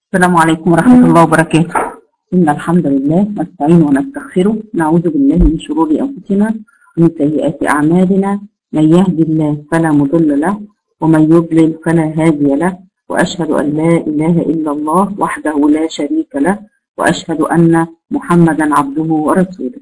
السلام عليكم ورحمة الله وبركاته إن الحمد لله نستعين ونستغفره نعوذ بالله من شرور أنفسنا ومن سيئات أعمالنا من يهدي الله فلا مضل له ومن يضلل فلا هادي له وأشهد أن لا إله إلا الله وحده لا شريك له وأشهد أن محمدا عبده ورسوله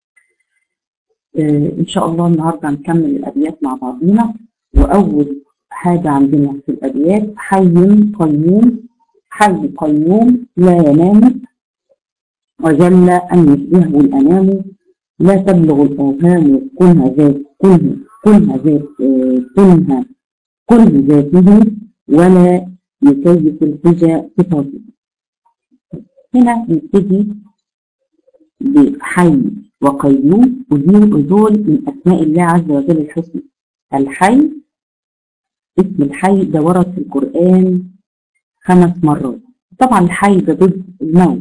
آه، إن شاء الله النهاردة نكمل الأبيات مع بعضنا وأول حاجة عندنا في الأبيات حي قيوم حي قيوم لا ينام وجل أن يشبهه الأنام لا تبلغ الأوهام كنها ذات كنها كنها ذات آه، كنها كنه ذاته ولا يكيف الحجى صفاته هنا نبتدي بحي وقيوم ودول دول من أسماء الله عز وجل الحسنى الحي اسم الحي ده ورد في القرآن خمس مرات طبعا الحي ده ضد الموت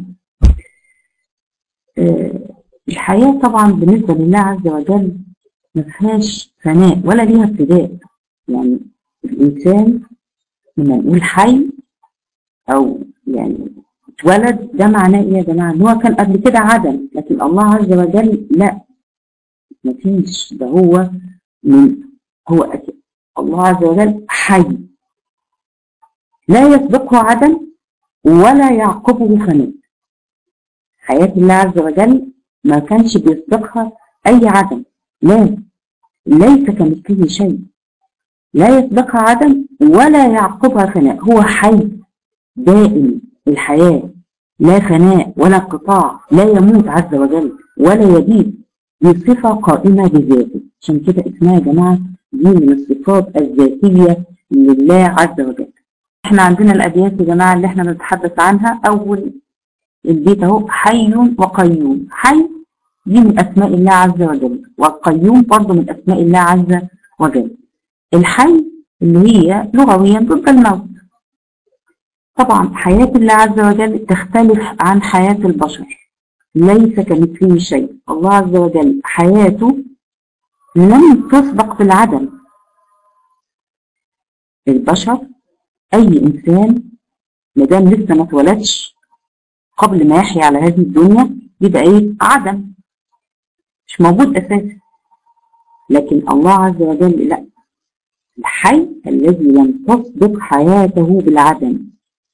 آه، الحياة طبعا بالنسبة لله عز وجل ما فيهاش فناء ولا ليها ابتداء يعني الإنسان لما نقول حي أو يعني اتولد ده معناه إيه يا جماعة؟ إن هو كان قبل كده عدم لكن الله عز وجل لا مفيش ده هو من هو أكيد الله عز وجل حي لا يسبقه عدم ولا يعقبه فناء حياة الله عز وجل ما كانش بيسبقها أي عدم لا ليس كمثله شيء لا يسبقها عدم ولا يعقبها فناء هو حي دائم الحياة لا فناء ولا انقطاع لا يموت عز وجل ولا يبيد دي صفة قائمة بذاته عشان كده اسمها يا جماعة دي من الصفات الذاتية لله عز وجل احنا عندنا الأبيات يا جماعة اللي احنا بنتحدث عنها أول البيت اهو حي وقيوم حي دي من أسماء الله عز وجل والقيوم برضه من أسماء الله عز وجل الحي اللي هي لغويا ضد الموت طبعا حياة الله عز وجل تختلف عن حياة البشر ليس كمثله شيء الله عز وجل حياته لم تسبق بالعدم البشر أي إنسان مادام لسه ما اتولدش قبل ما يحيا على هذه الدنيا يبقى إيه عدم مش موجود أساسا لكن الله عز وجل لا الحي الذي لم تسبق حياته بالعدم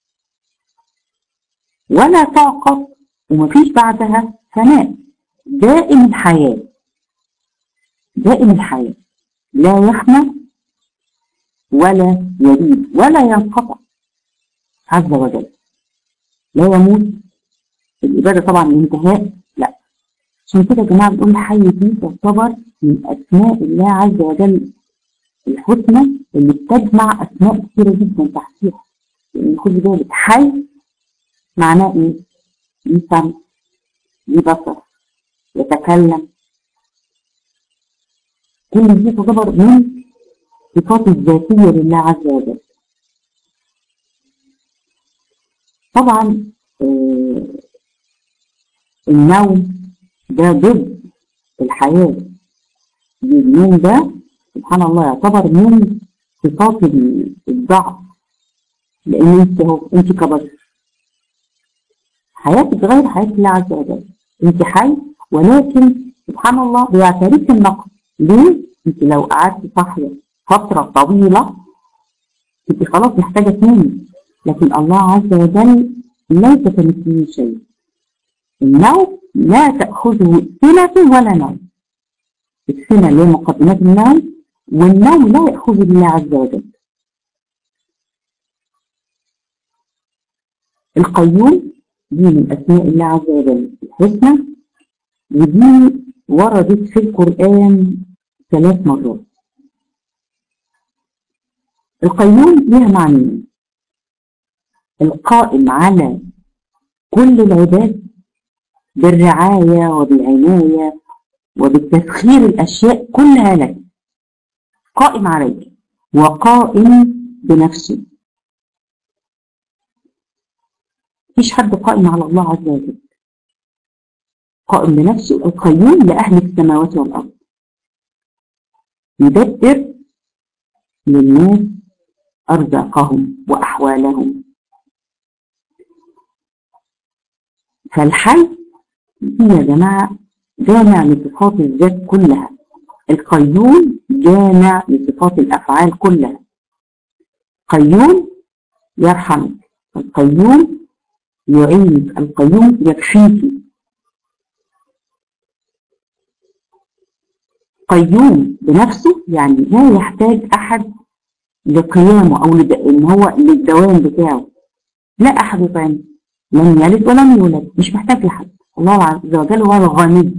ولا تعقب ومفيش بعدها فناء دائم الحياة دائم الحياة لا يفنى ولا يبيد ولا ينقطع عز وجل لا يموت الإبادة طبعا الانتهاء لا عشان كده يا جماعة بنقول الحي دي تعتبر من أسماء الله عز وجل الحسنى اللي بتجمع أسماء كثيرة جدا تحتيها لأن خد بالك حي معناه إيه؟ ليه سمع ليه بصر يتكلم كل دي تعتبر من صفات الذاتية لله عز وجل طبعا آه النوم ده ضد الحياة النوم ده سبحان الله يعتبر من صفات الضعف لان انت اهو انت كبشر حياتك غير حياة الله عز وجل انت حي ولكن سبحان الله بيعتريك النقص ليه؟ انت لو قعدت صاحية فترة طويلة انت خلاص محتاجة تنامي لكن الله عز وجل ليس كمثله شيء النوم لا تأخذه سنة ولا نوم السنة اللي هي مقدمات النوم والنوم لا يأخذ الله عز وجل القيوم دي من أسماء الله عز وجل الحسنى ودي وردت في القرآن ثلاث مرات القيوم ليها معنيين القائم على كل العباد بالرعاية وبالعناية وبالتسخير الأشياء كلها لك قائم عليك وقائم بنفسه مفيش حد قائم على الله عز وجل قائم بنفسه القيوم لأهل السماوات والأرض يدبر للناس أرزاقهم وأحوالهم فالحي دي يا جماعة جامع لصفات الذات كلها القيوم جامع لصفات الأفعال كلها قيوم يرحمك القيوم يعينك القيوم يكفيك قيوم بنفسه يعني لا يحتاج أحد لقيامه أو لد... إن هو للدوام بتاعه لا أحد ثاني لم يلد ولم يولد مش محتاج لحد الله عز وجل هو الغني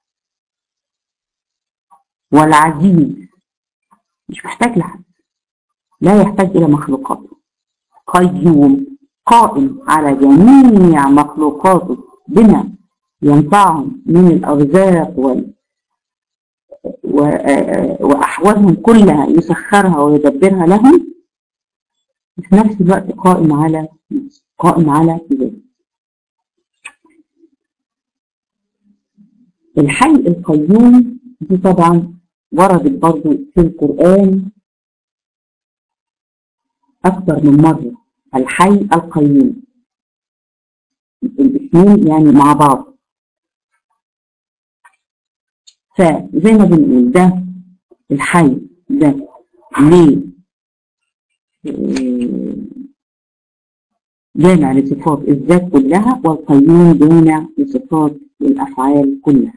والعزيز مش محتاج لحد لا يحتاج إلى مخلوقاته قيوم قائم على جميع مخلوقاته بما ينفعهم من الأرزاق وال وأحوالهم كلها يسخرها ويدبرها لهم في نفس الوقت قائم على قائم على ذلك الحي القيوم دي طبعا وردت برضو في القرآن أكثر من مرة الحي القيوم الاثنين يعني مع بعض فزي ما بنقول ده الحي ده ليه جامع لصفات الذات كلها والقيوم جامع لصفات الأفعال كلها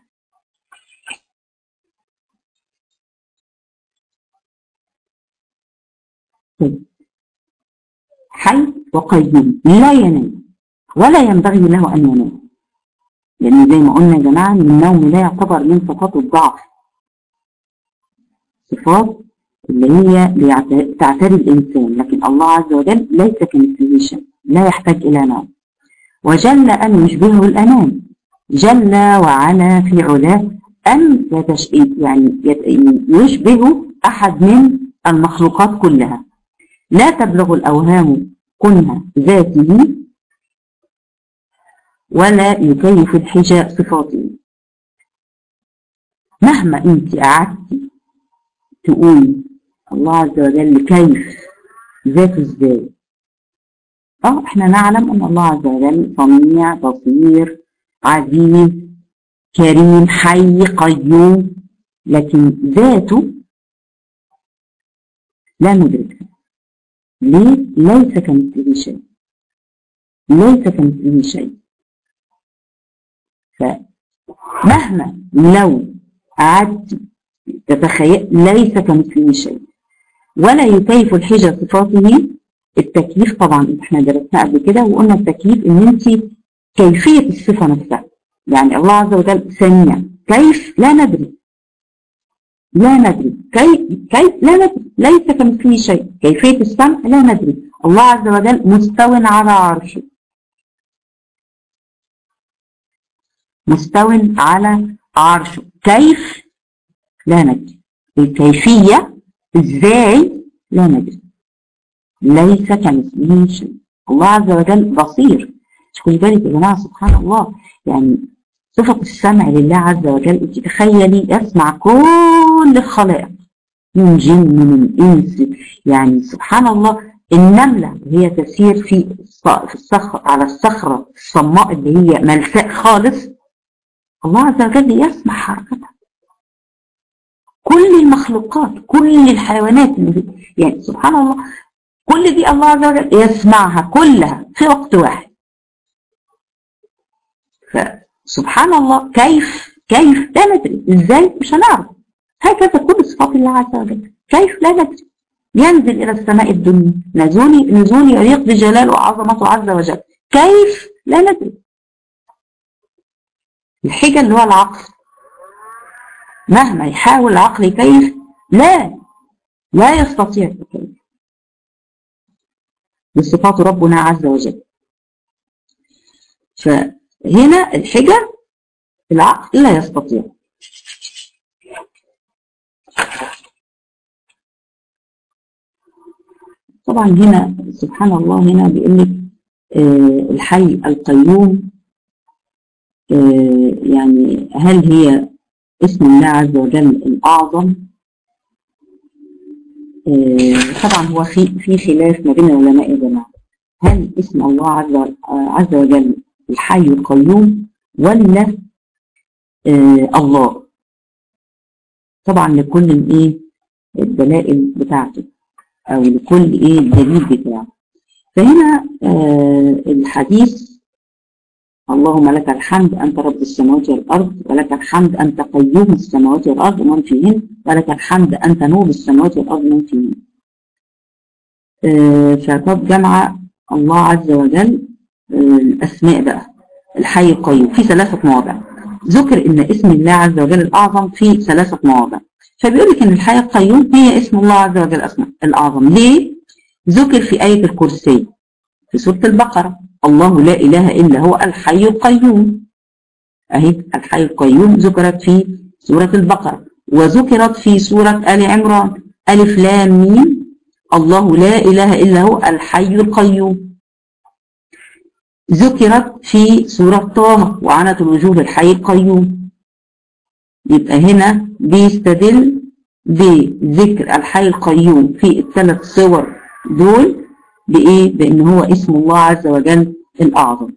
حي وقيوم لا ينام ولا ينبغي له أن ينام لأن زي ما قلنا يا جماعة إن النوم لا يعتبر من صفات الضعف صفات اللي هي تعتري الإنسان لكن الله عز وجل ليس كمثله شيء لا يحتاج إلى نوم وجل أن يشبهه الأنام جل وعلا في علاه أن يتش... يعني يشبه أحد من المخلوقات كلها لا تبلغ الأوهام كنها ذاته ولا يكيف الحجاء صفاته مهما انت قعدت تقول الله عز وجل كيف ذاته ازاي اه احنا نعلم ان الله عز وجل سميع بصير عزيز كريم حي قيوم لكن ذاته لا ندركها ليه ليس كمثله شيء ليس كمثله شيء فمهما لو قعدت تتخيل ليس كمثله شيء ولا يكيف الحجة صفاته التكييف طبعا احنا درسنا قبل كده وقلنا التكييف ان انت كيفية الصفة نفسها يعني الله عز وجل سميع كيف لا ندري لا ندري كيف كيف لا ندري ليس كمثله شيء كيفية السمع لا ندري الله عز وجل مستو على عرشه مستو على عرشه كيف لا ندري الكيفية ازاي لا ندري ليس كمثله شيء الله عز وجل بصير خدي بالك يا جماعة سبحان الله يعني صفة السمع لله عز وجل انت تخيلي يسمع كل الخلائق من جن من انس يعني سبحان الله النملة وهي تسير في في الصخر على الصخرة الصماء اللي هي ملساء خالص الله عز وجل يسمع حركتها كل المخلوقات كل الحيوانات اللي يعني سبحان الله كل دي الله عز وجل يسمعها كلها في وقت واحد فسبحان الله كيف كيف لا ندري ازاي مش هنعرف هكذا كل صفات الله عز وجل كيف لا ندري ينزل الى السماء الدنيا نزولي نزول يليق بجلاله وعظمته عز وجل كيف لا ندري الحجة اللي هو العقل مهما يحاول العقل كيف لا لا يستطيع كيف بصفات ربنا عز وجل فهنا الحجة العقل لا يستطيع طبعا هنا سبحان الله هنا بيقول لك آه الحي القيوم آه يعني هل هي اسم الله عز وجل الأعظم آه طبعا هو في في خلاف ما بين العلماء يا جماعه هل اسم الله عز عز وجل الحي القيوم ولا آه الله طبعا لكل ايه الدلائل بتاعته او لكل ايه الدليل بتاعه فهنا آه الحديث اللهم لك الحمد أنت رب السماوات والأرض ولك الحمد أنت قيوم السماوات والأرض ومن فيهن ولك الحمد أنت نور السماوات والأرض ومن فيهن آه فقد جمع الله عز وجل آه الأسماء بقى الحي القيوم في ثلاثة مواضع ذكر إن اسم الله عز وجل الأعظم في ثلاثة مواضع فبيقول لك إن الحي القيوم هي اسم الله عز وجل الأسماء الأعظم ليه؟ ذكر في آية الكرسي في سورة البقرة الله لا إله إلا هو الحي القيوم أهي الحي القيوم ذكرت في سورة البقرة وذكرت في سورة آل عمران ألف لام ميم الله لا إله إلا هو الحي القيوم ذكرت في سورة طه وعنت الوجوه الحي القيوم يبقى هنا بيستدل بذكر الحي القيوم في الثلاث صور دول بإيه؟ بإن هو اسم الله عز وجل الأعظم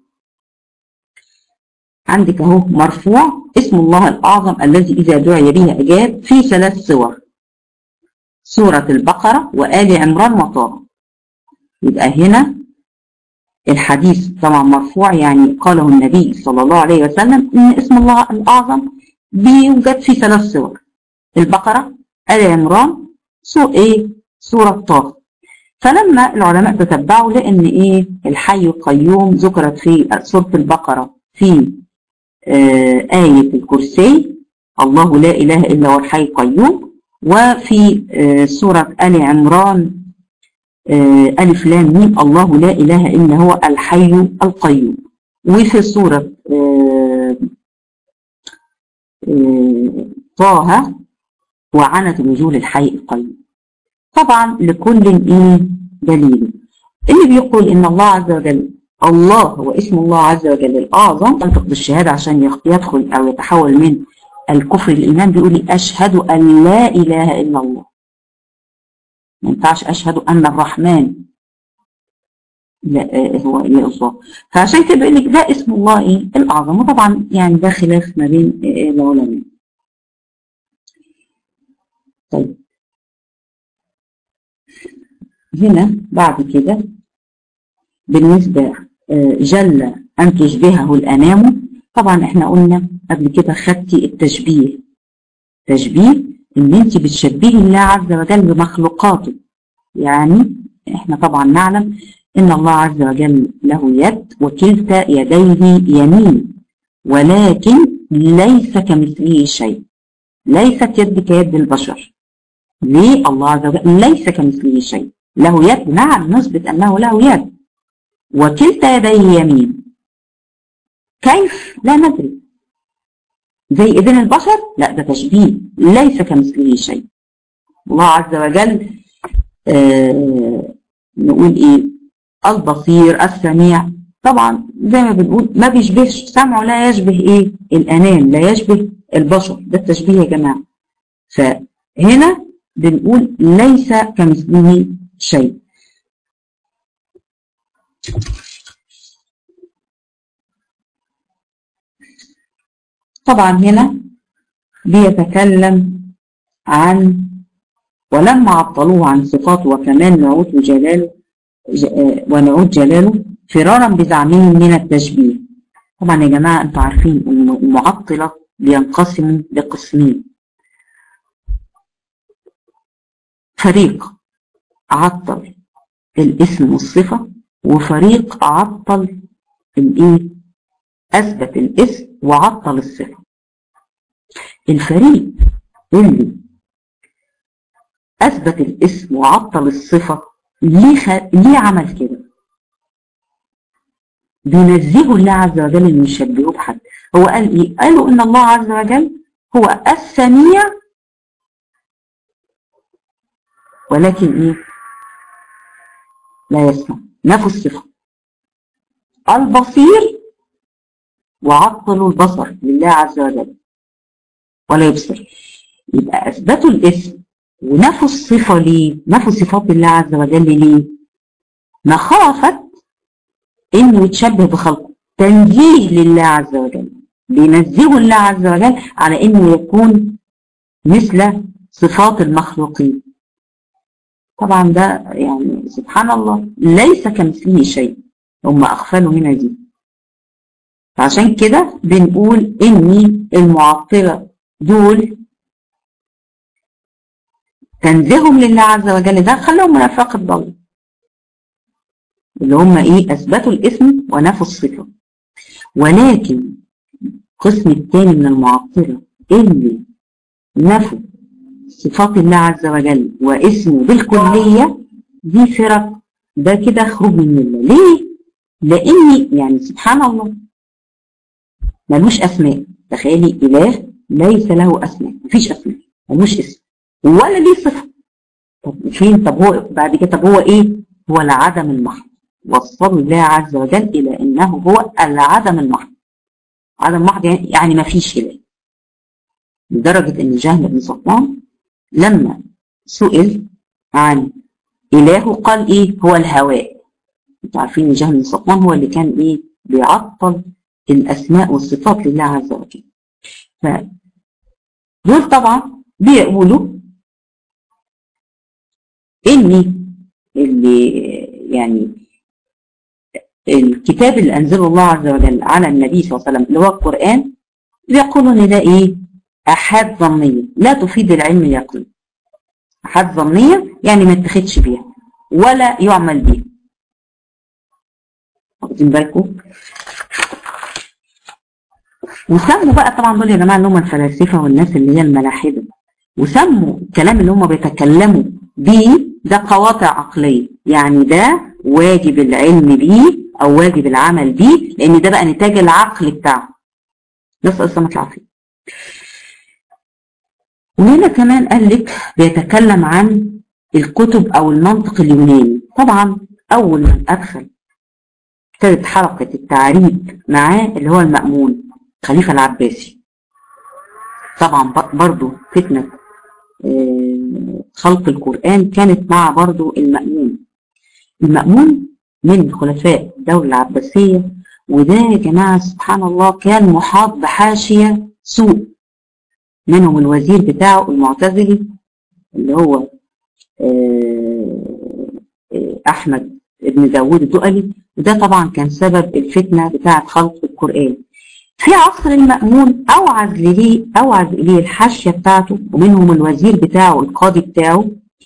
عندك أهو مرفوع اسم الله الأعظم الذي إذا دعي به أجاب في ثلاث صور سورة البقرة وآل عمران وطه يبقى هنا الحديث طبعا مرفوع يعني قاله النبي صلى الله عليه وسلم إن اسم الله الأعظم بيوجد في ثلاث صور البقرة آل عمران سو إيه سورة طه فلما العلماء تتبعوا لأن إيه الحي القيوم ذكرت في سورة البقرة في آه آية الكرسي الله لا إله إلا هو الحي القيوم وفي آه سورة آل عمران آه ألف لام ميم الله لا إله إلا هو الحي القيوم وفي سورة طه وعنت الوجوه الحي القيوم طبعا لكل ايه دليل اللي بيقول ان الله عز وجل الله هو اسم الله عز وجل الاعظم ينطق بالشهاده عشان يدخل او يتحول من الكفر الايمان بيقول لي اشهد ان لا اله الا الله ما ينفعش اشهد ان الرحمن لا هو ايه الله فعشان كده بيقول لك ده اسم الله ايه الاعظم وطبعا يعني ده خلاف ما بين العلماء طيب هنا بعد كده بالنسبة جل أن تشبهه الأنام طبعا احنا قلنا قبل كده خدتي التشبيه تشبيه ان انت بتشبهي الله عز وجل بمخلوقاته يعني احنا طبعا نعلم ان الله عز وجل له يد وكلتا يديه يمين ولكن ليس كمثله شيء ليست يد كيد البشر ليه الله عز وجل ليس كمثله شيء له يد نعم نثبت أنه له يد وكلتا يديه يمين كيف لا ندري زي إذن البشر لا ده تشبيه ليس كمثله شيء الله عز وجل آه نقول إيه البصير السميع طبعا زي ما بنقول ما بيشبهش سمعه لا يشبه إيه الأنام لا يشبه البشر ده التشبيه يا جماعة فهنا بنقول ليس كمثله شيء طبعا هنا بيتكلم عن ولما عطلوه عن صفاته وكمال نعوت جلاله ونعوت جلاله فرارا بزعمهم من التشبيه طبعا يا جماعة انتوا عارفين ان المعطلة بينقسموا لقسمين فريق عطل الاسم والصفة وفريق عطل الايه اثبت الاسم وعطل الصفة الفريق اللي اثبت الاسم وعطل الصفة ليه, خ... ليه عمل كده بينزهوا الله عز وجل ان يشبهوه بحد هو قال ايه قالوا ان الله عز وجل هو السميع ولكن ايه لا يسمع نفوا الصفة البصير وعطلوا البصر لله عز وجل ولا يبصر يبقى اثبتوا الاسم ونفوا الصفة ليه نفوا صفات الله عز وجل ليه مخافة انه يتشبه بخلقه تنزيه لله عز وجل بينزهه الله عز وجل على انه يكون مثل صفات المخلوقين طبعا ده يعني سبحان الله ليس كمثله شيء هم اغفلوا هنا دي عشان كده بنقول ان المعطله دول تنزيههم لله عز وجل ده خلوهم من افاق الضل اللي هم ايه اثبتوا الاسم ونفوا الصفه ولكن القسم الثاني من المعطله اللي نفوا صفات الله عز وجل واسمه بالكليه دي فرق ده كده خروج من المله ليه؟ لاني يعني سبحان الله ملوش اسماء تخيلي اله ليس له اسماء مفيش اسماء ملوش اسم ولا ليه صفه طب فين طب هو بعد كده طب هو ايه؟ هو العدم المحض وصلوا الله عز وجل الى انه هو العدم المحض عدم محض يعني ما فيش اله لدرجه ان جهل بن صفوان لما سئل عن اله قال ايه؟ هو الهواء انتوا عارفين ان جهل بن صفوان هو اللي كان ايه؟ بيعطل الاسماء والصفات لله عز وجل. ف دول طبعا بيقولوا ان اللي يعني الكتاب اللي انزله الله عز وجل على النبي صلى الله عليه وسلم اللي هو القران بيقولوا ان ده ايه؟ احاد ظنيه لا تفيد العلم اليقين. احاد ظنيه يعني ما اتخذش بيها ولا يعمل بيها. واخدين بالكم؟ وسموا بقى طبعا دول يا جماعه اللي هم الفلاسفه والناس اللي هي الملاحده وسموا الكلام اللي هم بيتكلموا بيه ده قواطع عقليه يعني ده واجب العلم بيه او واجب العمل بيه لان ده بقى نتاج العقل بتاعه نسال السلامه العافيه وهنا كمان قال لك بيتكلم عن الكتب او المنطق اليوناني طبعا اول من ادخل ابتدت حلقه التعريب معاه اللي هو المأمون الخليفة العباسي طبعا برضو فتنة خلق القرآن كانت مع برضو المأمون المأمون من خلفاء الدولة العباسية وده يا جماعة سبحان الله كان محاط بحاشية سوء منهم الوزير بتاعه المعتزلي اللي هو أحمد ابن داوود الدؤلي وده طبعا كان سبب الفتنة بتاعة خلق القرآن في عصر المأمون أوعز ليه أوعز إليه الحاشية بتاعته ومنهم الوزير بتاعه القاضي بتاعه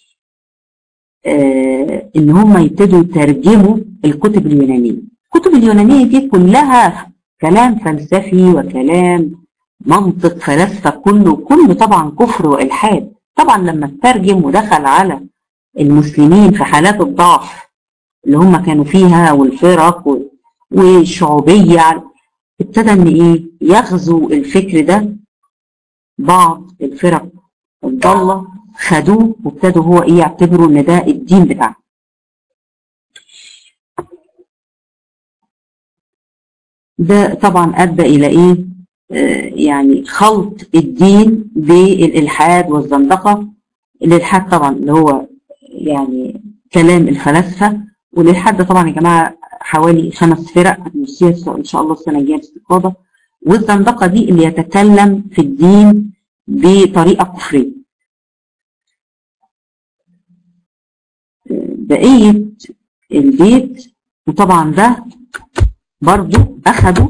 آه إن هم يبتدوا يترجموا الكتب اليونانية الكتب اليونانية دي كلها كلام فلسفي وكلام منطق فلسفة كله كله طبعا كفر وإلحاد طبعا لما اترجم ودخل على المسلمين في حالات الضعف اللي هم كانوا فيها والفرق والشعوبية ابتدى ان ايه يغزو الفكر ده بعض الفرق الضالة خدوه وابتدوا هو ايه يعتبروا ان ده الدين بتاعه ده طبعا ادى الى ايه آه يعني خلط الدين بالالحاد والزندقه الالحاد طبعا اللي هو يعني كلام الفلاسفه والالحاد ده طبعا يا جماعه حوالي خمس فرق هنمشيها ان شاء الله السنه الجايه باستفاضه والزندقه دي اللي يتكلم في الدين بطريقه كفريه. بقيه البيت وطبعا ده برضو اخدوا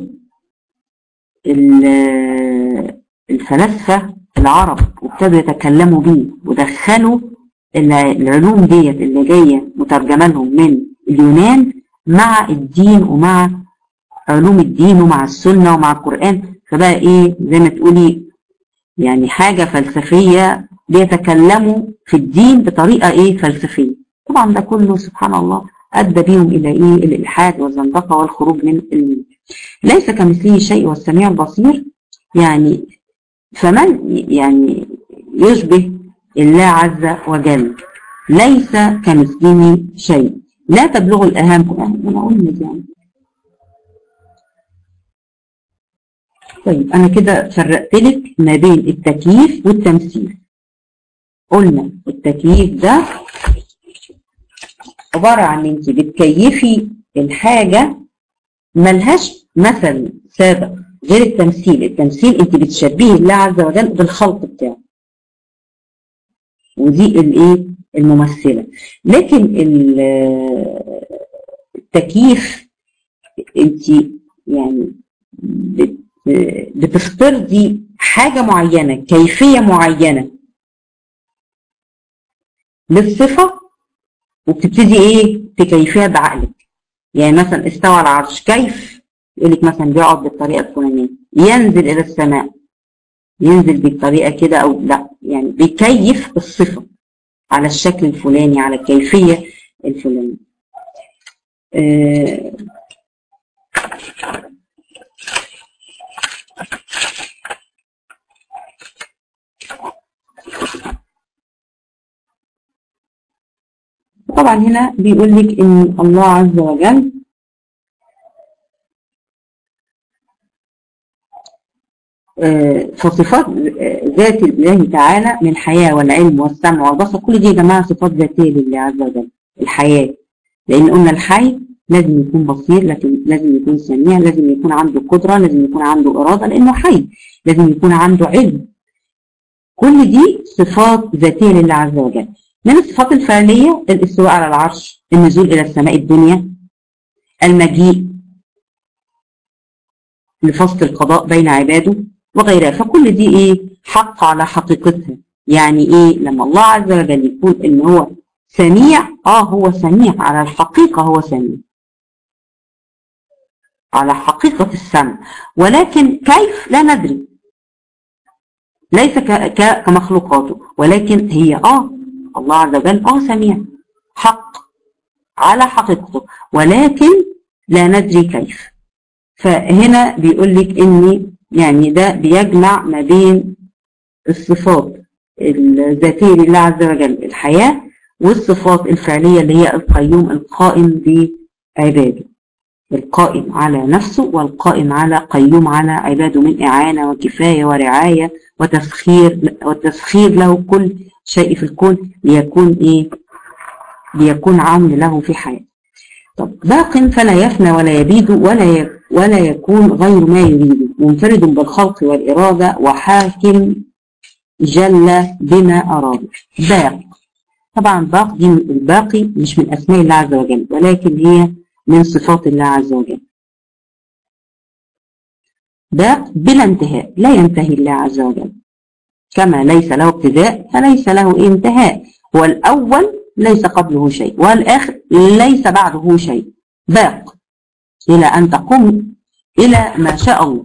الفلاسفه العرب وابتدوا يتكلموا بيه ودخلوا العلوم ديت اللي جايه مترجمه لهم من اليونان مع الدين ومع علوم الدين ومع السنة ومع القرآن فبقى ايه زي ما تقولي يعني حاجة فلسفية بيتكلموا في الدين بطريقة ايه فلسفية طبعا ده كله سبحان الله أدى بيهم إلى إيه الإلحاد والزندقة والخروج من الملة ليس كمثله شيء والسميع البصير يعني فمن يعني يشبه الله عز وجل ليس كمثله شيء لا تبلغ الأهم أنا أقول يعني طيب أنا كده فرقت لك ما بين التكييف والتمثيل قلنا التكييف ده عبارة عن انت بتكيفي الحاجة ملهاش مثل سابق غير التمثيل التمثيل انت بتشبهي الله عز وجل بالخلق بتاعه ودي الايه الممثله لكن التكييف انت يعني بتفترضي حاجه معينه كيفيه معينه للصفه وبتبتدي ايه تكيفيها بعقلك يعني مثلا استوى على العرش كيف يقول لك مثلا بيقعد بالطريقه الفلانيه ينزل الى السماء ينزل بالطريقه كده او لا يعني بيكيف الصفه على الشكل الفلاني على الكيفيه الفلانيه آه طبعا هنا بيقول لك ان الله عز وجل فصفات ذات الله تعالى من الحياة والعلم والسمع والبصر كل دي يا جماعة صفات ذاتية لله عز وجل الحياة لأن قلنا الحي لازم يكون بصير لكن لازم يكون سميع لازم يكون عنده قدرة لازم يكون عنده إرادة لأنه حي لازم يكون عنده علم كل دي صفات ذاتية لله عز وجل من الصفات الفعلية الاستواء على العرش النزول إلى السماء الدنيا المجيء لفصل القضاء بين عباده وغيرها فكل دي ايه حق على حقيقتها يعني ايه لما الله عز وجل يقول ان هو سميع اه هو سميع على الحقيقة هو سميع على حقيقة السمع ولكن كيف لا ندري ليس كمخلوقاته ولكن هي اه الله عز وجل اه سميع حق على حقيقته ولكن لا ندري كيف فهنا بيقول لك ان يعني ده بيجمع ما بين الصفات الذاتية لله عز وجل الحياة والصفات الفعلية اللي هي القيوم القائم بعباده القائم على نفسه والقائم على قيوم على عباده من إعانة وكفاية ورعاية وتسخير وتسخير له كل شيء في الكون ليكون إيه ليكون عون له في حياته طب باق فلا يفنى ولا يبيد ولا ولا يكون غير ما يريد منفرد بالخلق والإرادة وحاكم جل بما أراد باق طبعا باق دي الباقي مش من أسماء الله عز وجل ولكن هي من صفات الله عز وجل باق بلا انتهاء لا ينتهي الله عز وجل كما ليس له ابتداء فليس له انتهاء والأول ليس قبله شيء والآخر ليس بعده شيء باق إلى أن تقوم إلى ما شاء الله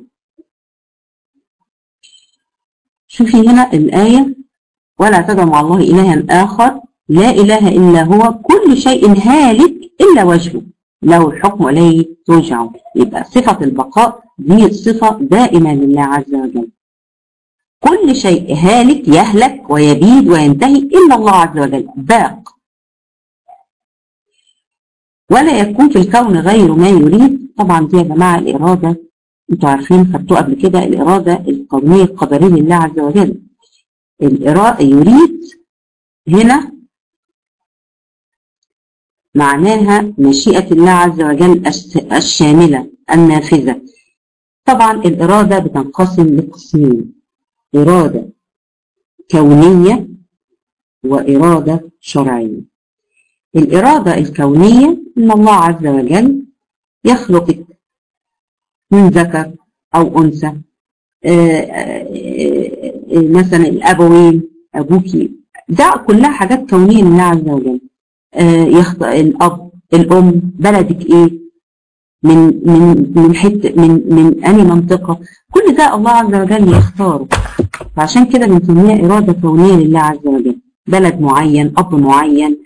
شوفي هنا الآية ولا تدع مع الله إلها آخر لا إله إلا هو كل شيء هالك إلا وجهه له الحكم وإليه ترجع يبقى صفة البقاء دي صفة دائمة لله عز وجل كل شيء هالك يهلك ويبيد وينتهي إلا الله عز وجل باق ولا يكون في الكون غير ما يريد طبعا دي يا جماعة الإرادة انتوا عارفين خدتوه قبل كده الإرادة القومية القدرية لله عز وجل الإرادة يريد هنا معناها مشيئة الله عز وجل الشاملة النافذة طبعا الإرادة بتنقسم لقسمين إرادة كونية وإرادة شرعية الإرادة الكونية إن الله عز وجل يخلقك من ذكر أو أنثى مثلا الأبوين أبوك ده كلها حاجات كونية لله عز وجل يخطأ الأب الأم بلدك إيه من من من حته من من أي منطقة كل ده الله عز وجل يختاره فعشان كده بنسميها إرادة كونية لله عز وجل بلد معين أب معين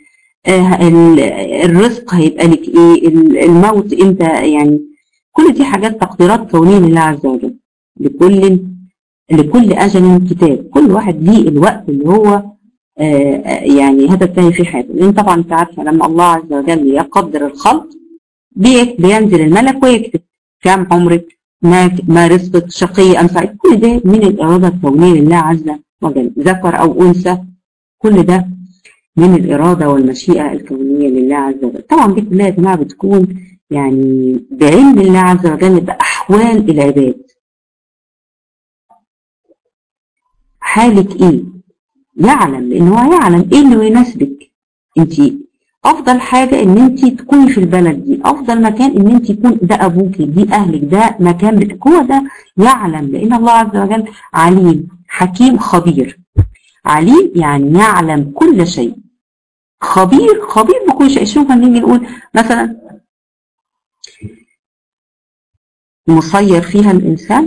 الرزق هيبقى لك ايه الموت امتى يعني كل دي حاجات تقديرات كونيه لله عز وجل لكل لكل اجل كتاب كل واحد ليه الوقت اللي هو آه يعني هتنتهي في حياته لان طبعا انت عارفه لما الله عز وجل يقدر الخلق بينزل الملك ويكتب كم عمرك ما ما رزقك شقي ام سعيد كل ده من الاراده الكونيه لله عز وجل ذكر او انثى كل ده من الإرادة والمشيئة الكونية لله عز وجل طبعا دي كلها يا جماعة بتكون يعني بعلم الله عز وجل بأحوال بأحوال العباد حالك ايه يعلم لان هو يعلم ايه اللي يناسبك انت افضل حاجة ان انت تكوني في البلد دي افضل مكان ان انت يكون ده ابوك دي اهلك ده مكان بتاعك هو ده يعلم لان الله عز وجل عليم حكيم خبير عليم يعني يعلم كل شيء خبير خبير بكل شيء شوف نيجي نقول مثلا مسير فيها الانسان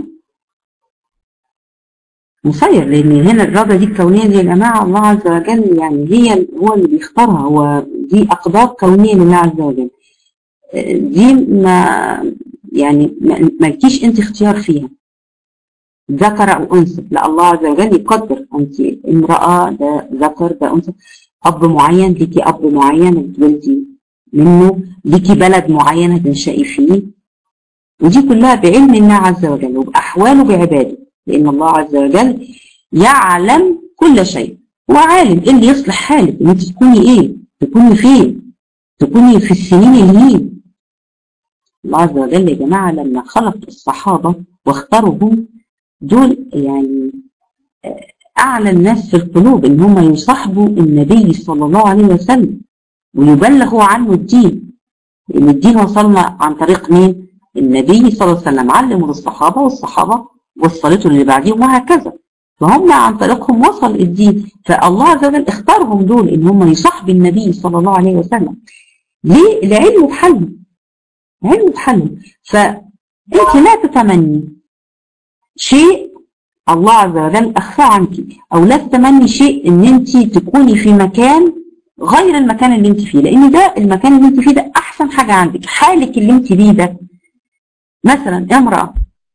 مسير لان هنا الرغبه دي الكونيه دي يا جماعه الله عز وجل يعني هي هو اللي بيختارها هو دي اقدار كونيه لله عز وجل دي ما يعني ما لكيش انت اختيار فيها ذكر او انثى لا الله عز وجل يقدر انت امراه ده ذكر ده انثى اب معين ليكي اب معين اتولدي منه ليكي بلد معين هتنشئي فيه ودي كلها بعلم الله عز وجل وباحواله بعباده لان الله عز وجل يعلم كل شيء هو عالم ايه اللي يصلح حالك ان انت تكوني ايه تكوني فين تكوني في السنين اللي الله عز وجل يا جماعه لما خلق الصحابه واختارهم دول يعني اعلى الناس في القلوب ان هم يصاحبوا النبي صلى الله عليه وسلم ويبلغوا عنه الدين لان الدين وصلنا عن طريق مين النبي صلى الله عليه وسلم علمه للصحابه والصحابه وصلته اللي بعديهم وهكذا فهم عن طريقهم وصل الدين فالله عز وجل اختارهم دول ان هم يصاحبوا النبي صلى الله عليه وسلم ليه؟ لعلمه بحالهم علمه بحالهم فانت لا تتمني شيء الله عز وجل اخفاه عنك او لا تتمني شيء ان انت تكوني في مكان غير المكان اللي انت فيه لان ده المكان اللي انت فيه ده احسن حاجه عندك حالك اللي انت فيه ده مثلا امراه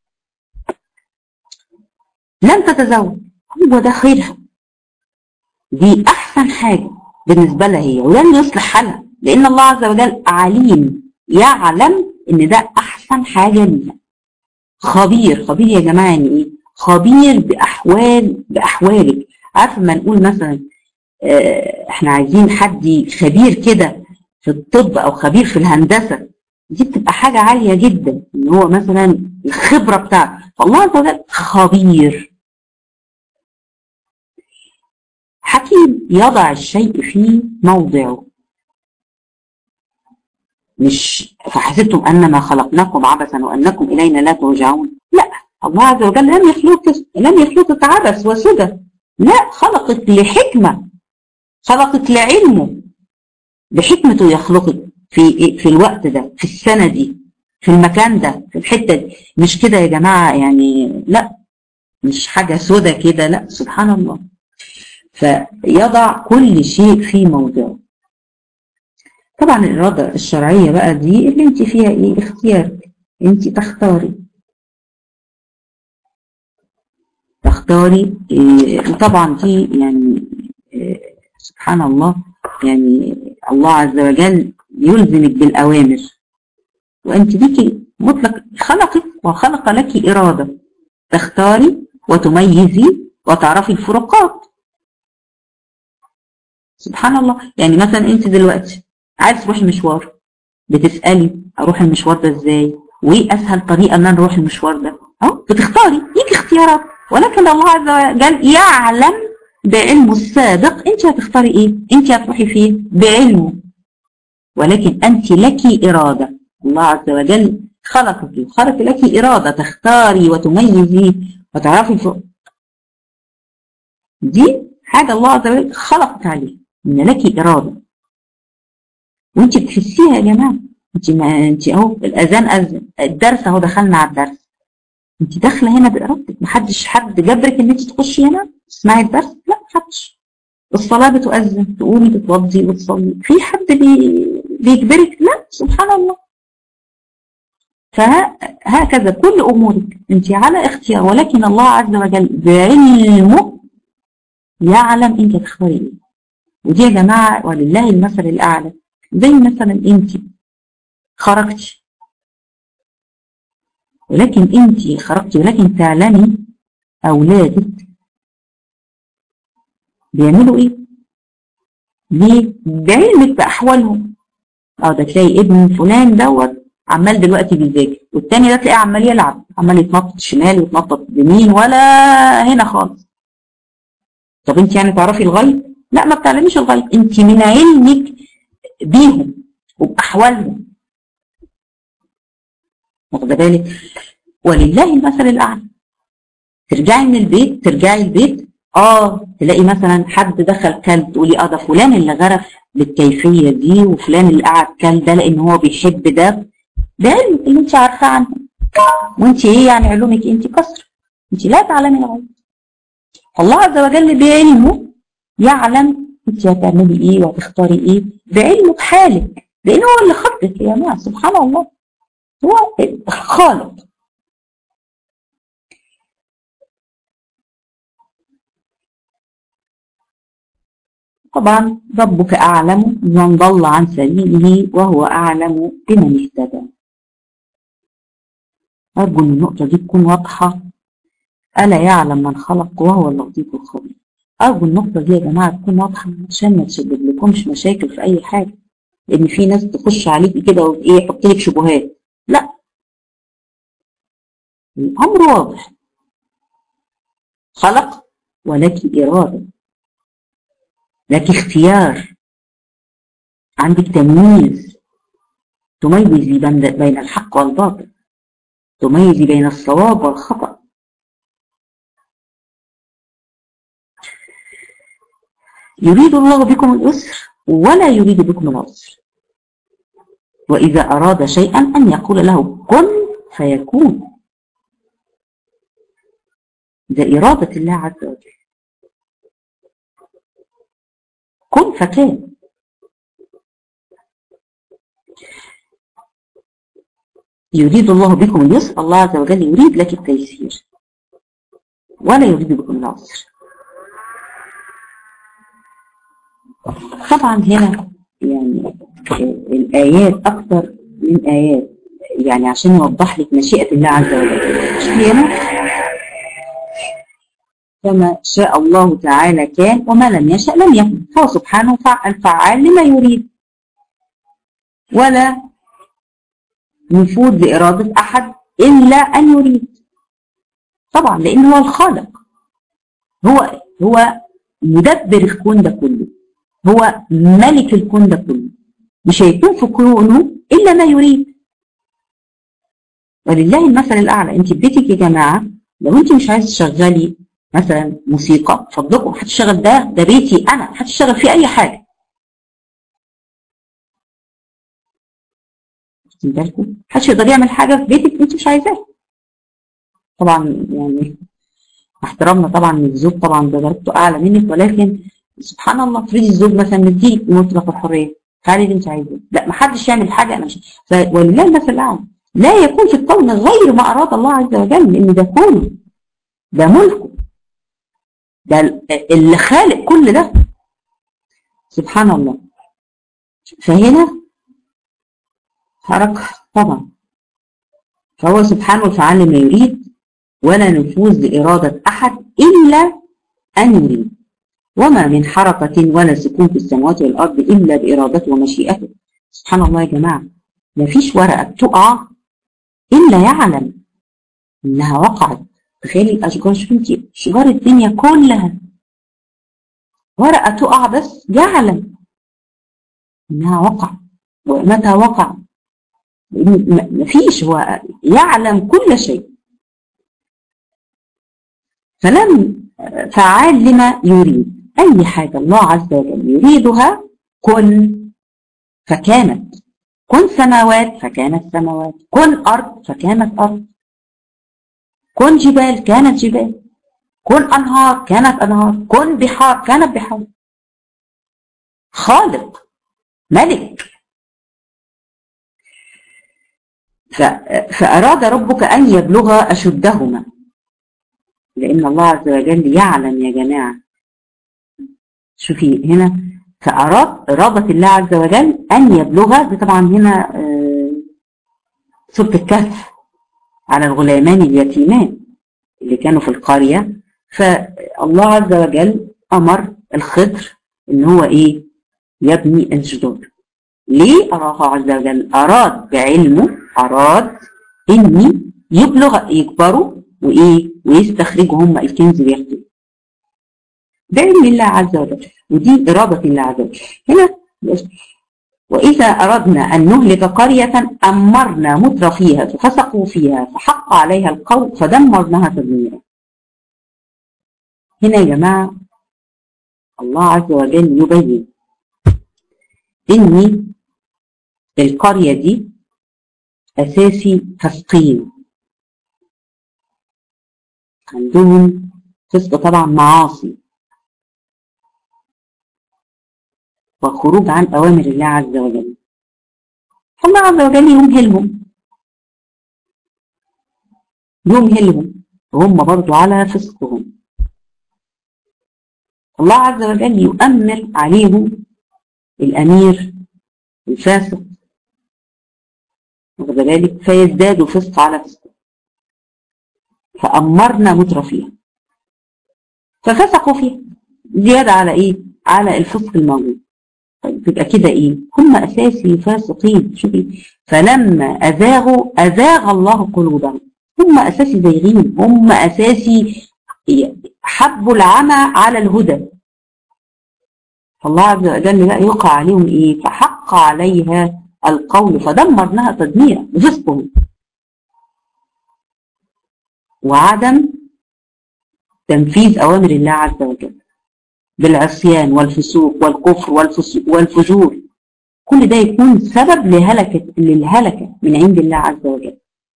لم تتزوج هو ده خيرها دي احسن حاجه بالنسبه لها هي ولن يصلح حالها لان الله عز وجل عليم يعلم ان ده احسن حاجه ليها خبير خبير يا جماعه يعني ايه خبير باحوال باحوالك عارفه ما نقول مثلا اه احنا عايزين حد خبير كده في الطب او خبير في الهندسه دي بتبقى حاجه عاليه جدا ان هو مثلا الخبره بتاعته فالله عز وجل خبير حكيم يضع الشيء في موضعه مش فحسبتم انما خلقناكم عبثا وانكم الينا لا ترجعون لا الله عز وجل لم يخلقك لم يخلقك عبث وسدى لا خلقك لحكمه خلقك لعلمه بحكمته يخلقك في في الوقت ده في السنه دي في المكان ده في الحته دي مش كده يا جماعه يعني لا مش حاجه سودة كده لا سبحان الله فيضع كل شيء في موضعه طبعا الإرادة الشرعية بقى دي اللي انت فيها ايه اختيارك انت تختاري تختاري إيه وطبعا دي يعني إيه سبحان الله يعني الله عز وجل يلزمك بالأوامر وانت ليكي مطلق خلقك وخلق لك إرادة تختاري وتميزي وتعرفي الفروقات سبحان الله يعني مثلا انت دلوقتي عايز تروحي مشوار بتسالي اروح المشوار ده ازاي وايه اسهل طريقه ان انا اروح المشوار ده اه بتختاري ليكي اختيارات ولكن الله عز وجل يعلم بعلمه السابق انت هتختاري ايه انت هتروحي فين بعلمه ولكن انت لك اراده الله عز وجل خلقك خلق لك اراده تختاري وتميزي وتعرفي فوق. دي حاجه الله عز وجل خلقك عليه ان لك اراده وانت بتحسيها يا جماعه انت ما انت اهو الاذان اذن الدرس اهو دخلنا على الدرس انت داخله هنا بارادتك محدش حد جبرك ان انت تخشي هنا تسمعي الدرس لا محدش الصلاه بتؤذن تقومي تتوضي وتصلي في حد بي... بيجبرك لا سبحان الله فهكذا كل امورك انت على اختيار ولكن الله عز وجل بعلمه يعلم انت تختاري ايه ودي يا جماعه ولله المثل الاعلى زي مثلا انت خرجتي ولكن انت خرجتي ولكن تعلمي اولادك بيعملوا ايه ليه بعلمك باحوالهم اه ده تلاقي ابن فلان دوت عمال دلوقتي بيذاكر والتاني ده تلاقيه عمال يلعب عمال يتنطط شمال ويتنطط يمين ولا هنا خالص طب انت يعني تعرفي الغيب لا ما بتعلميش الغيب انت من علمك بيهم وباحوالهم واخده بالك ولله المثل الاعلى ترجعي من البيت ترجعي البيت اه تلاقي مثلا حد دخل كلب تقولي اه ده فلان اللي غرف بالكيفيه دي وفلان اللي قعد كلب ده لان هو بيحب ده ده علم اللي انت عارفاه عنه وانت ايه يعني علومك انت كسر انت لا تعلمي الغيب الله عز وجل بعلمه يعلم انت هتعملي ايه وهتختاري ايه بعلمه بحالك لان هو اللي خطك يا جماعه سبحان الله هو خالق طبعا ربك أعلم من ضل عن سبيله وهو أعلم بمن اهتدى أرجو أن النقطة دي تكون واضحة ألا يعلم من خلق وهو اللطيف الخبير أرجو النقطة دي يا جماعة تكون واضحة عشان ما تسبب لكمش مشاكل في أي حاجة لأن في ناس تخش عليكي كده وإيه يحط لك شبهات لا الأمر واضح خلق ولك إرادة لك اختيار عندك تمييز تميزي بين الحق والباطل تميزي بين الصواب والخطأ يريد الله بكم اليسر ولا يريد بكم العسر وإذا أراد شيئا أن يقول له كن فيكون ده إرادة الله عز وجل كن فكان يريد الله بكم اليسر الله عز وجل يريد لك التيسير ولا يريد بكم العسر طبعا هنا يعني الآيات أكثر من آيات يعني عشان يوضح لك مشيئة الله عز وجل هنا كما شاء الله تعالى كان وما لم يشاء لم يكن فهو سبحانه فعل فعال لما يريد ولا نفوذ لإرادة أحد إلا أن يريد طبعا لأن هو الخالق هو هو مدبر الكون ده كله هو ملك الكون ده كله مش هيكون في كونه إلا ما يريد ولله المثل الأعلى أنت في بيتك يا جماعة لو أنت مش عايزة تشغلي مثلا موسيقى فضلكم هتشتغل ده ده بيتي أنا هتشتغل فيه أي حاجة واخدين بالكم محدش يقدر يعمل حاجه في بيتك انت مش عايزاها طبعا يعني احترامنا طبعا للزوج طبعا ده درجته اعلى منك ولكن سبحان الله افرضي الزوج مثلا مديك مطلق الحريه تعالي اللي انت عايزاه لا ما حدش يعمل حاجه انا مش ولله المثل الاعلى لا يكون في الكون غير ما اراد الله عز وجل لان ده كونه ده ملكه ده اللي خالق كل ده سبحان الله فهنا حركة طبعا فهو سبحانه وتعالى ما يريد ولا نفوذ لإرادة أحد إلا أن يريد وما من حركة ولا سكون في السماوات والأرض إلا بإرادته ومشيئته سبحان الله يا جماعة ما فيش ورقة بتقع إلا يعلم إنها وقعت تخيلي الأشجار شوفي شجار الدنيا كلها ورقة تقع بس يعلم إنها وقع ومتى وقع مفيش هو يعلم كل شيء فلم فعال لما يريد أي حاجة الله عز وجل يريدها كن فكانت كن سماوات فكانت سماوات كن أرض فكانت أرض كن جبال كانت جبال كن أنهار كانت أنهار كن بحار كانت بحار خالق ملك فأراد ربك أن يبلغ أشدهما لأن الله عز وجل يعلم يا جماعة شوفي هنا فأراد إرادة الله عز وجل أن يبلغ دي طبعا هنا سورة الكهف على الغلامان اليتيمان اللي كانوا في القرية فالله عز وجل أمر الخضر إن هو إيه يبني الجدار ليه الله عز وجل أراد بعلمه أراد إني يبلغ يكبروا وإيه ويستخرجوا هم الكنز وياخدوه ده علم الله عز وجل ودي إرادة الله عز وجل هنا وإذا أردنا أن نهلك قرية أمرنا متر فيها ففسقوا فيها فحق عليها القول فدمرناها تدميرا هنا يا جماعة الله عز وجل يبين إن القرية دي أساسي فسقين عندهم فسق طبعا معاصي والخروج عن أوامر الله عز وجل الله عز وجل يمهلهم يمهلهم وهم برضو على فسقهم الله عز وجل يؤمل عليهم الأمير الفاسق واخد بالك فيزدادوا فسق على فسق فأمرنا مترفيها ففسقوا فيها زيادة على إيه؟ على الفسق الموجود طيب يبقى كده ايه هم اساسي فاسقين شوفي فلما ازاغوا ازاغ الله قلوبهم هم اساسي زيغين هم اساسي حبوا العمى على الهدى فالله عز وجل بقى يقع عليهم ايه فحق عليها القول فدمرناها تدميرا بفسقهم وعدم تنفيذ اوامر الله عز وجل بالعصيان والفسوق والكفر والفجور كل ده يكون سبب لهلكة للهلكة من عند الله عز وجل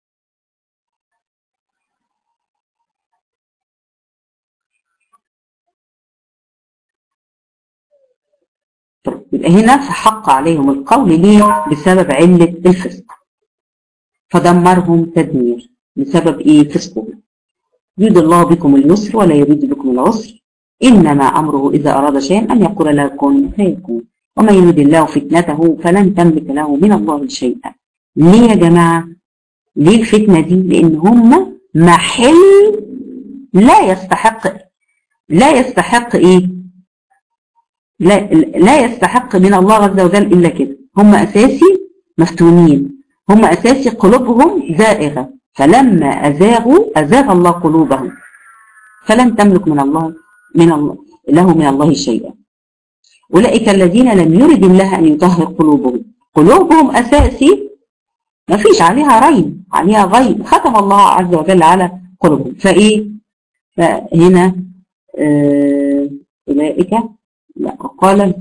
يبقى هنا فحق عليهم القول ليه بسبب علة الفسق فدمرهم تدمير بسبب ايه فسقهم يريد الله بكم اليسر ولا يريد بكم العسر إنما أمره إذا أراد شيئا أن يقول له كن فيكون ومن يريد الله فتنته فلن تملك له من الله شيئا ليه يا جماعة ليه الفتنة دي لأن هم محل لا يستحق لا يستحق إيه لا, لا يستحق من الله عز وجل إلا كده هم أساسي مفتونين هم أساسي قلوبهم زائغة فلما أزاغوا أزاغ الله قلوبهم فلن تملك من الله من الله له من الله شيئا أولئك الذين لم يرد الله أن يطهر قلوبهم قلوبهم أساسي ما فيش عليها ريب عليها غيب ختم الله عز وجل على قلوبهم فإيه فهنا آه أولئك لا قال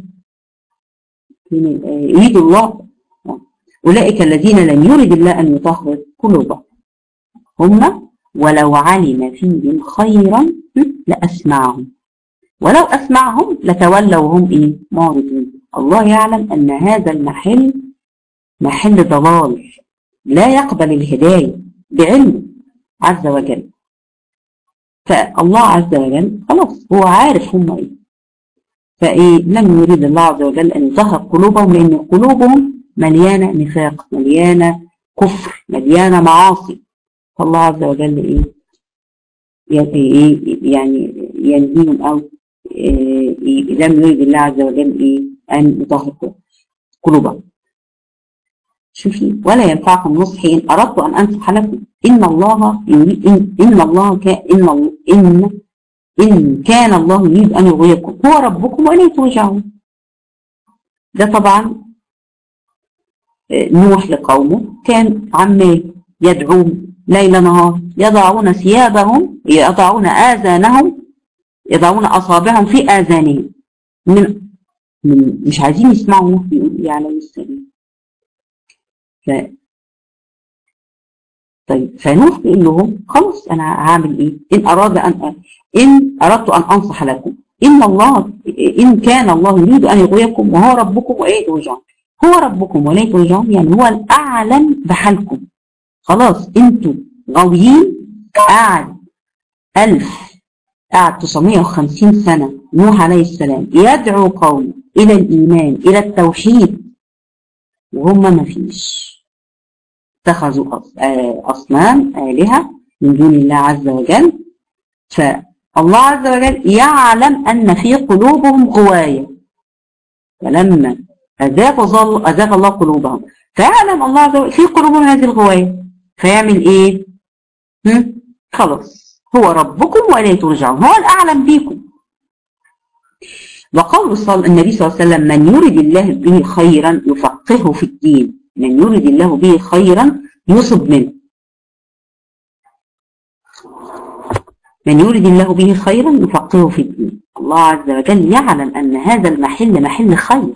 يريد الله أولئك الذين لم يرد الله أن يطهر قلوبهم هم ولو علم فيهم خيرا لأسمعهم ولو أسمعهم لتولوا وهم إيه معرضون الله يعلم أن هذا المحل محل ضلال لا يقبل الهداية بعلم عز وجل فالله عز وجل خلاص هو عارف هم إيه فإيه لم يريد الله عز وجل أن يطهر قلوبهم لأن قلوبهم مليانة نفاق مليانة كفر مليانة معاصي فالله عز وجل إيه يعني ينهيهم أو لم يريد الله عز وجل إيه أن يطهر قلوبهم شوفي ولا ينفعكم نصحي إن أردت أن أنصح لكم إن الله يريد إن, إن الله كان إن إن إن كان الله يريد أن يغويكم هو ربكم وإليه ترجعون ده طبعا نوح لقومه كان عمال يدعوهم ليل نهار يضعون ثيابهم يضعون آذانهم يضعون أصابعهم في آذانهم من, من مش عايزين يسمعوا نوح بيقول إيه عليه السلام ف طيب فنوح بيقول لهم خلاص أنا هعمل إيه؟ إن أراد أن إن أردت أن أنصح لكم إن الله إن كان الله يريد أن يغويكم وهو ربكم وإليه ترجعون هو ربكم وإليه ترجعون يعني هو الأعلم بحالكم خلاص انتوا غاويين قعد ألف قعد 950 سنة نوح عليه السلام يدعو قوم إلى الإيمان إلى التوحيد وهم ما فيش اتخذوا أصنام آلهة من دون الله عز وجل فالله عز وجل يعلم أن في قلوبهم غواية فلما أذاق, أذاق الله قلوبهم فيعلم الله عز وجل في قلوبهم هذه الغواية فيعمل ايه هم؟ خلاص هو ربكم وإليه ترجعون هو الأعلم بيكم وقول صل... النبي صلى الله عليه وسلم من يرد الله به خيرا يفقهه في الدين من يرد الله به خيرا يصب منه من يرد الله به خيرا يفقهه في الدين الله عز وجل يعلم أن هذا المحل محل خير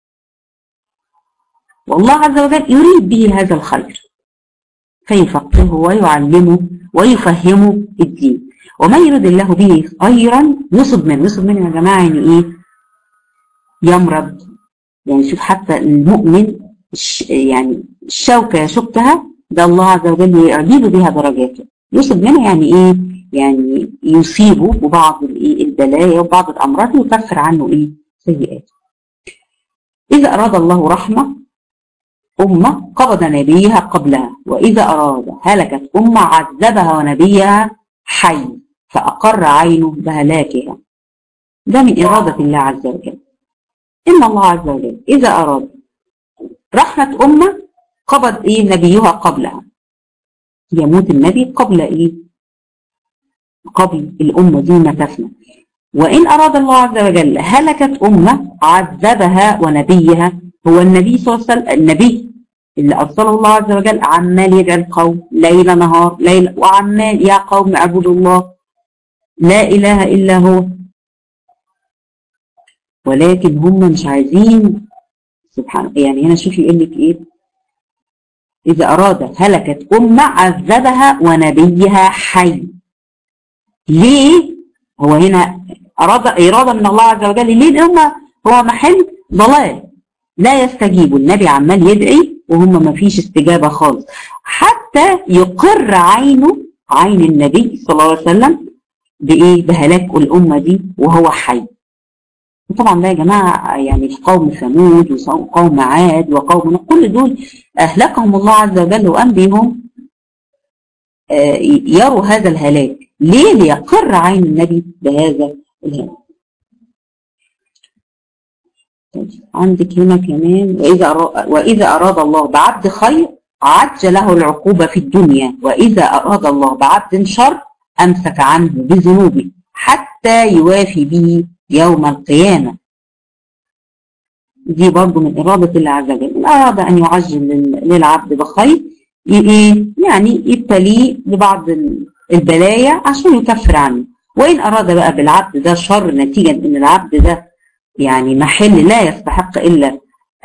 والله عز وجل يريد به هذا الخير فيفقهه ويعلمه ويفهمه الدين ومن يرد الله به خيرا يصب منه يصب منه يا جماعة يعني ايه يمرض يعني شوف حتى المؤمن يعني الشوكة يشكها ده الله عز وجل يعجب بها درجاته يصب منه يعني ايه يعني يصيبه ببعض البلايا وبعض الامراض ويكفر عنه ايه سيئاته اذا اراد الله رحمه أمة قبض نبيها قبلها وإذا أراد هلكت أمة عذبها ونبيها حي فأقر عينه بهلاكها ده من إرادة الله عز وجل إن الله عز وجل إذا أراد رحمة أمة قبض إيه نبيها قبلها يموت النبي قبل إيه قبل الأمة دي ما تفنى وإن أراد الله عز وجل هلكت أمة عذبها ونبيها هو النبي صلى الله عليه وسلم النبي اللي أرسله الله عز وجل عمال يدعي القوم ليل نهار ليل وعمال يا قوم اعبدوا الله لا إله إلا هو ولكن هم مش عايزين سبحان يعني هنا شوف يقول لك إيه إذا أراد هلكت أمة عذبها ونبيها حي ليه هو هنا أراد إرادة من الله عز وجل ليه الأمة هو محل ضلال لا يستجيبوا النبي عمال يدعي وهم ما فيش استجابة خالص حتى يقر عينه عين النبي صلى الله عليه وسلم بإيه بهلاك الأمة دي وهو حي وطبعا ده يا جماعة يعني في قوم ثمود وقوم عاد وقوم كل دول أهلكهم الله عز وجل وأن بهم يروا هذا الهلاك ليه ليقر عين النبي بهذا الهلاك عندك هنا كمان وإذا أراد, وإذا أراد الله بعبد خير عج له العقوبة في الدنيا وإذا أراد الله بعبد شر أمسك عنه بذنوبه حتى يوافي به يوم القيامة دي برضو من إرادة الله عز وجل إن أراد أن يعجل للعبد بخير يعني يبتليه ببعض البلايا عشان يكفر عنه وإن أراد بقى بالعبد ده شر نتيجة إن العبد ده يعني محل لا يستحق إلا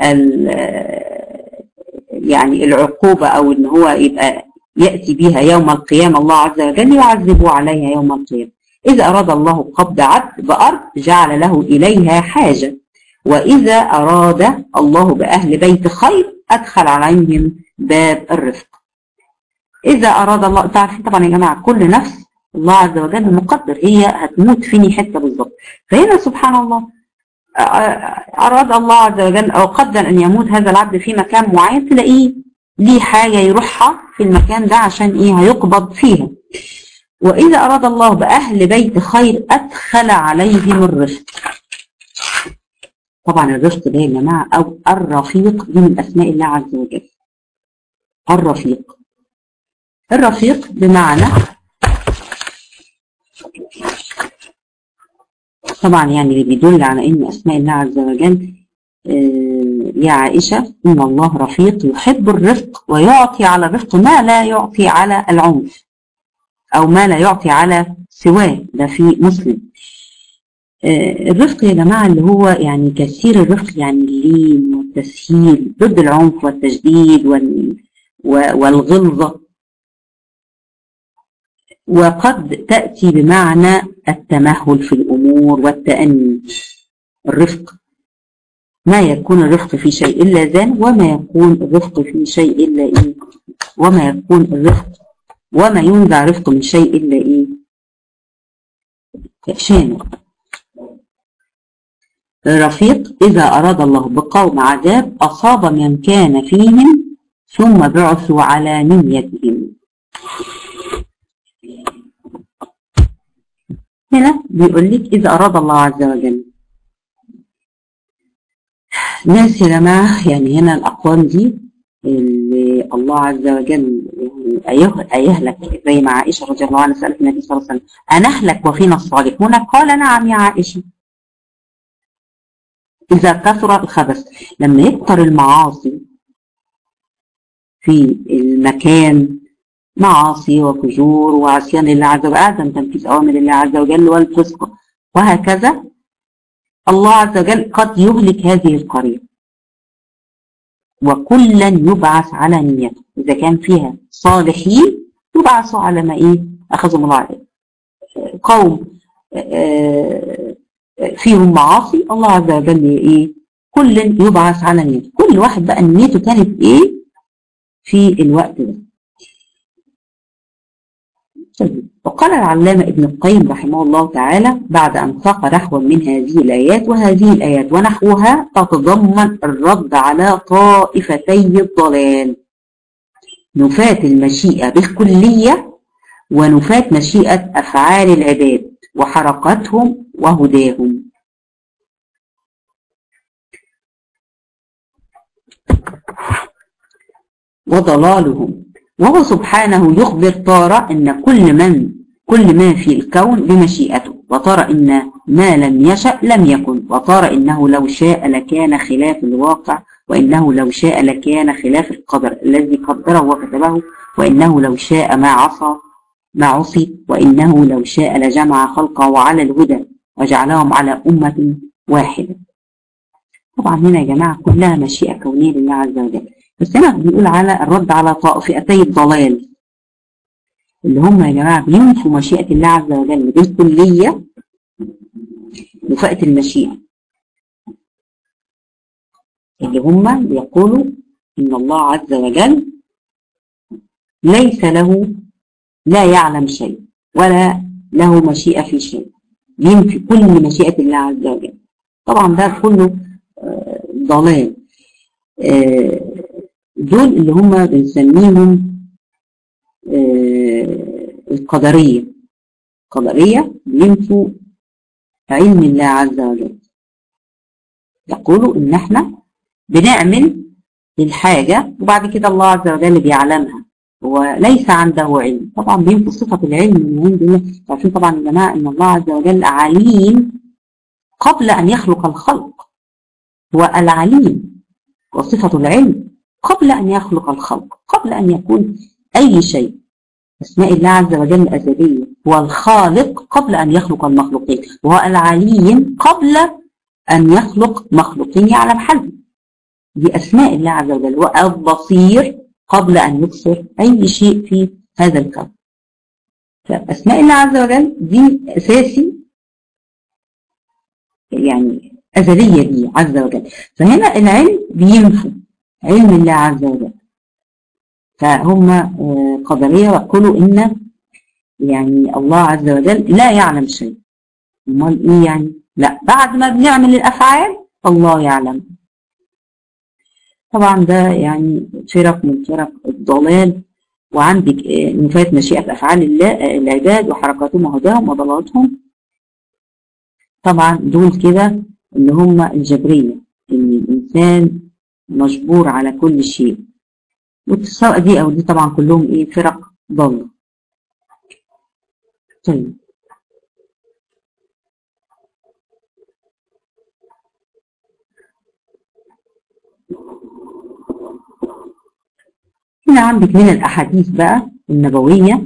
يعني العقوبة أو إن هو يبقى يأتي بها يوم القيامة الله عز وجل يعذبه عليها يوم القيامة إذا أراد الله قبض عبد بأرض جعل له إليها حاجة وإذا أراد الله بأهل بيت خير أدخل عليهم باب الرفق إذا أراد الله تعرفين طبعا يا جماعة كل نفس الله عز وجل مقدر هي هتموت فيني حتة بالظبط فهنا سبحان الله أراد الله عز وجل أو قدر أن يموت هذا العبد في مكان معين تلاقيه ليه حاجة يروحها في المكان ده عشان إيه هيقبض فيها وإذا أراد الله بأهل بيت خير أدخل عليهم الرفق طبعا الرفق ده يا جماعة أو الرفيق دي من أسماء الله عز وجل الرفيق الرفيق بمعنى طبعا يعني اللي بيدل على ان اسماء الله عز وجل يا عائشة إن الله رفيق يحب الرفق ويعطي على الرفق ما لا يعطي على العنف أو ما لا يعطي على سواه ده في مسلم الرفق يا جماعة اللي هو يعني كثير الرفق يعني اللين والتسهيل ضد العنف والتشديد والغلظة وقد تأتي بمعنى التمهل في الأمور والتأني الرفق ما يكون الرفق في شيء إلا زان وما يكون الرفق في شيء إلا إيه وما يكون الرفق وما ينزع رفق من شيء إلا إيه شامل الرفيق إذا أراد الله بقوم عذاب أصاب من كان فيهم ثم بعثوا على نيتهم هنا بيقول لك إذا أراد الله عز وجل ناس يا جماعة يعني هنا الأقوام دي اللي الله عز وجل يعني أيه أيهلك زي ما عائشة رضي الله عنها سألت النبي صلى الله عليه وسلم أنهلك وفينا الصالحون قال نعم يا عائشة إذا كثر الخبث لما يكثر المعاصي في المكان معاصي وفجور وعصيان لله عز وجل عدم تنفيذ أوامر الله عز وجل والفسق وهكذا الله عز وجل قد يهلك هذه القرية وكلا يبعث على نيته إذا كان فيها صالحين يبعثوا على ما إيه أخذهم الله عليه قوم فيهم معاصي الله عز وجل إيه كل يبعث على نيته كل واحد بقى نيته كانت إيه في الوقت ده وقال العلامة ابن القيم رحمه الله تعالى بعد أن ساق نحوا من هذه الآيات وهذه الآيات ونحوها تتضمن الرد على طائفتي الضلال نفاة المشيئة بالكلية ونفاة مشيئة أفعال العباد وحركاتهم وهداهم وضلالهم وهو سبحانه يخبر تارة أن كل من كل ما في الكون بمشيئته وترى أن ما لم يشأ لم يكن وترى إنه لو شاء لكان خلاف الواقع وإنه لو شاء لكان خلاف القدر الذي قدره وكتبه وإنه لو شاء ما عصى ما عصي وإنه لو شاء لجمع خلقه على الهدى وجعلهم على أمة واحدة طبعا هنا يا جماعة كلها مشيئة كونية لله عز وجل بس هنا بيقول على الرد على طائفتي الضلال اللي هم يا جماعة بينفوا مشيئة الله عز وجل بالكلية وفاءة المشيئة اللي هم بيقولوا إن الله عز وجل ليس له لا يعلم شيء ولا له مشيئة في شيء ينفي كل مشيئة الله عز وجل طبعا ده كله ضلال دول اللي هم بنسميهم القدرية القدرية بينفوا علم الله عز وجل يقولوا ان احنا بنعمل الحاجة وبعد كده الله عز وجل بيعلمها وليس عنده علم طبعا بينفوا صفة العلم من عند الله عارفين طبعا يا جماعة ان الله عز وجل عليم قبل ان يخلق الخلق هو العليم وصفة العلم قبل أن يخلق الخلق قبل أن يكون أي شيء أسماء الله عز وجل أزلية هو الخالق قبل أن يخلق المخلوقين وهو العليم قبل أن يخلق مخلوقين يعلم حله دي أسماء الله عز وجل والبصير قبل أن يبصر أي شيء في هذا الكون فأسماء الله عز وجل دي أساسي يعني أزلية دي عز وجل فهنا العلم بينفي علم الله عز وجل فهم قدرية ويقولوا إن يعني الله عز وجل لا يعلم شيء امال ايه يعني لا بعد ما بنعمل الافعال الله يعلم طبعا ده يعني فرق من فرق الضلال وعندك نفاة مشيئة أفعال الله العباد وحركاتهم وهداهم وضلالاتهم طبعا دول كده اللي هم الجبرية إن الإنسان مجبور على كل شيء والسواء دي أو دي طبعا كلهم إيه فرق ضالة طيب هنا عندك من الأحاديث بقى النبوية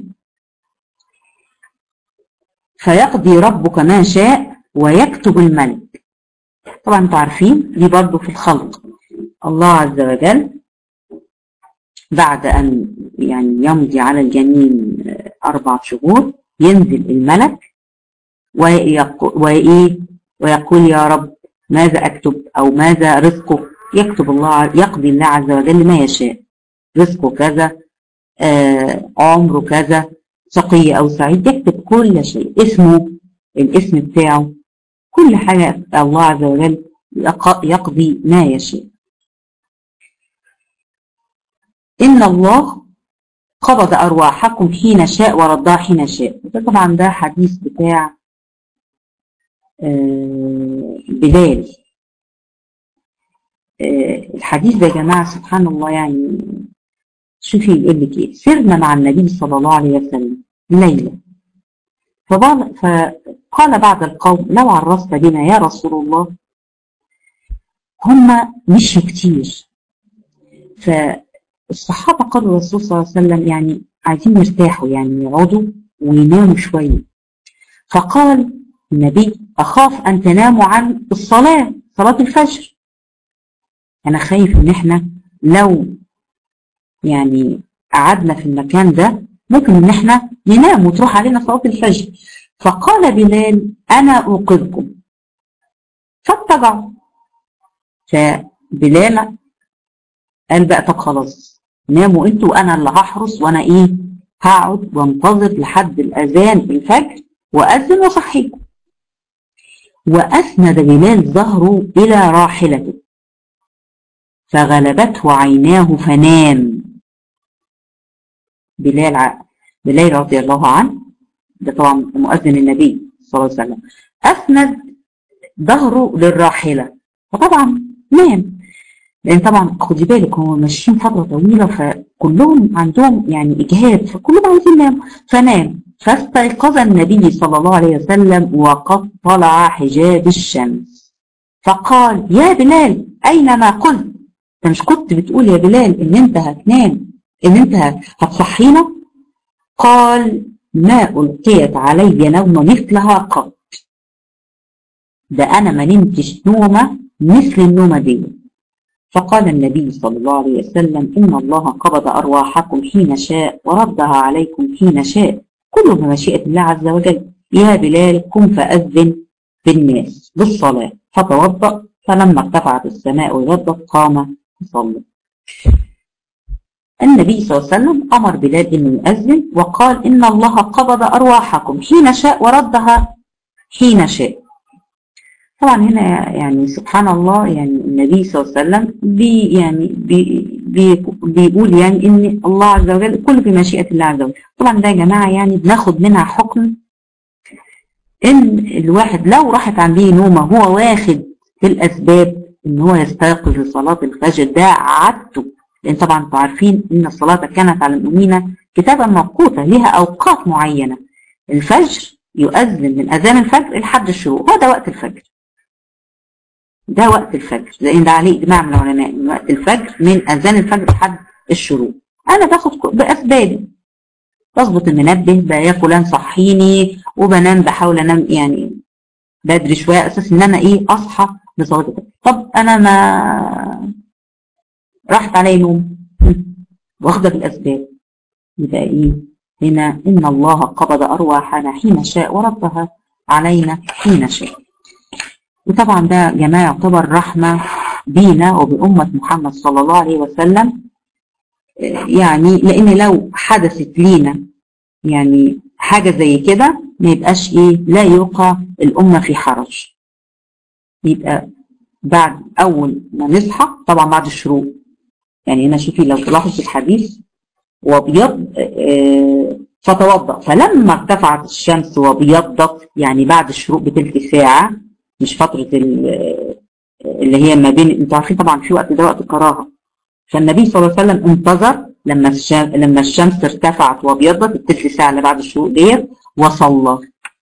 فيقضي ربك ما شاء ويكتب الملك طبعا انتوا عارفين دي برضو في الخلق الله عز وجل بعد أن يعني يمضي على الجنين أربع شهور ينزل الملك وإيه ويقول يا رب ماذا أكتب أو ماذا رزقه يكتب الله يقضي الله عز وجل ما يشاء رزقه كذا آه عمره كذا شقي أو سعيد يكتب كل شيء اسمه الاسم بتاعه كل حاجة الله عز وجل يقضي ما يشاء إن الله قبض أرواحكم حين شاء وردها حين شاء ده طبعا ده حديث بتاع آه بلال آه الحديث ده يا جماعة سبحان الله يعني شوفي يقول لك ايه سرنا مع النبي صلى الله عليه وسلم ليلة فقال بعض القوم لو عرفت بنا يا رسول الله هم مشوا كتير فالصحابة قالوا الرسول صلى الله عليه وسلم يعني عايزين يرتاحوا يعني يقعدوا ويناموا شوية فقال النبي أخاف أن تناموا عن الصلاة صلاة الفجر أنا خايف إن إحنا لو يعني قعدنا في المكان ده ممكن إن إحنا ننام وتروح علينا صلاة الفجر فقال بلال أنا أوقظكم فاتبعوا فبلال قال بقى طب خلاص ناموا انتوا وانا اللي هحرس وانا ايه هقعد وانتظر لحد الاذان الفجر واذن واصحيكم واسند بلال ظهره الى راحلته فغلبته عيناه فنام بلال ع... بلال رضي الله عنه ده طبعا مؤذن النبي صلى الله عليه وسلم اسند ظهره للراحله فطبعا نام لان طبعا خدي بالك هم ماشيين فتره طويله فكلهم عندهم يعني اجهاد فكلهم عايزين يناموا فنام فاستيقظ النبي صلى الله عليه وسلم وقد طلع حجاب الشمس فقال يا بلال اين ما قلت انت مش كنت بتقول يا بلال ان انت هتنام ان انت هتصحينا قال ما القيت علي نومه مثلها قط ده انا ما نمتش نومه مثل النومه دي فقال النبي صلى الله عليه وسلم إن الله قبض أرواحكم حين شاء وردها عليكم حين شاء كل بمشيئة الله عز وجل يا بلال قم فأذن بالناس بالصلاة فتوضأ فلما ارتفعت السماء وغضت قام يصلي النبي صلى الله عليه وسلم أمر بلال أنه يؤذن وقال إن الله قبض أرواحكم حين شاء وردها حين شاء طبعا هنا يعني سبحان الله يعني النبي صلى الله عليه وسلم بي يعني بي بي بيقول يعني ان الله عز وجل كل بمشيئة الله عز وجل طبعا ده يا جماعة يعني بناخد منها حكم ان الواحد لو راحت عليه نومه هو واخد بالاسباب ان هو يستيقظ لصلاة الفجر ده عادته لان طبعا انتوا عارفين ان الصلاة كانت على المؤمنين كتابا موقوتة لها اوقات معينة الفجر يؤذن من اذان الفجر لحد الشروق هذا وقت الفجر ده وقت الفجر لان ده عليه اجماع من العلماء من وقت الفجر من اذان الفجر لحد الشروق انا باخد باسبابي بظبط المنبه بقى يا فلان صحيني وبنام بحاول انام يعني بدري شويه اساس ان انا ايه اصحى لصلاه الفجر طب انا ما راحت علي نوم واخده بالاسباب يبقى ايه هنا ان الله قبض ارواحنا حين شاء وردها علينا حين شاء وطبعا ده جماعة يعتبر رحمة بينا وبأمة محمد صلى الله عليه وسلم يعني لأن لو حدثت لينا يعني حاجة زي كده ما يبقاش إيه لا يوقع الأمة في حرج يبقى بعد أول ما نصحى طبعا بعد الشروق يعني هنا شوفي لو تلاحظ الحديث وابيض فتوضأ فلما ارتفعت الشمس وابيضت يعني بعد الشروق بتلت ساعة مش فترة اللي هي ما بين انتوا عارفين طبعا في وقت ده وقت كراهة فالنبي صلى الله عليه وسلم انتظر لما الشمس لما الشمس ارتفعت وابيضت التلت ساعة اللي بعد الشروق ديت وصلى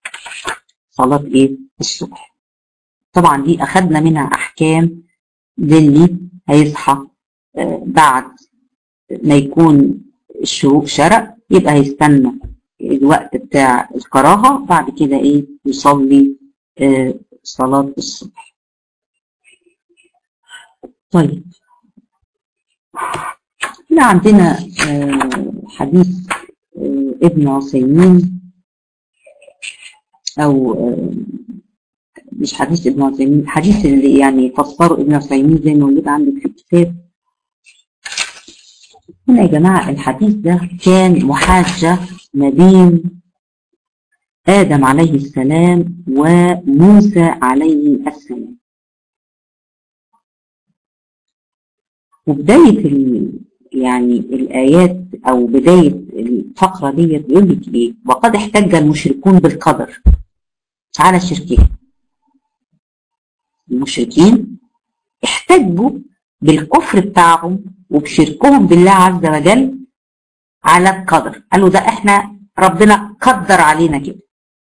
صلاة ايه؟ الصبح طبعا دي اخدنا منها احكام للي هيصحى بعد ما يكون الشروق شرق يبقى هيستنى الوقت بتاع الكراهة بعد كده ايه يصلي آه صلاة الصبح طيب هنا عندنا آه حديث آه ابن عثيمين او مش حديث ابن عثيمين حديث اللي يعني فسره ابن عثيمين زي ما موجود عندك في الكتاب هنا يا جماعة الحديث ده كان محاجة ما بين آدم عليه السلام وموسى عليه السلام وبداية ال... يعني الآيات أو بداية الفقرة دي بيقول لك إيه وقد احتج المشركون بالقدر على الشركين المشركين احتجوا بالكفر بتاعهم وبشركهم بالله عز وجل على القدر قالوا ده احنا ربنا قدر علينا كده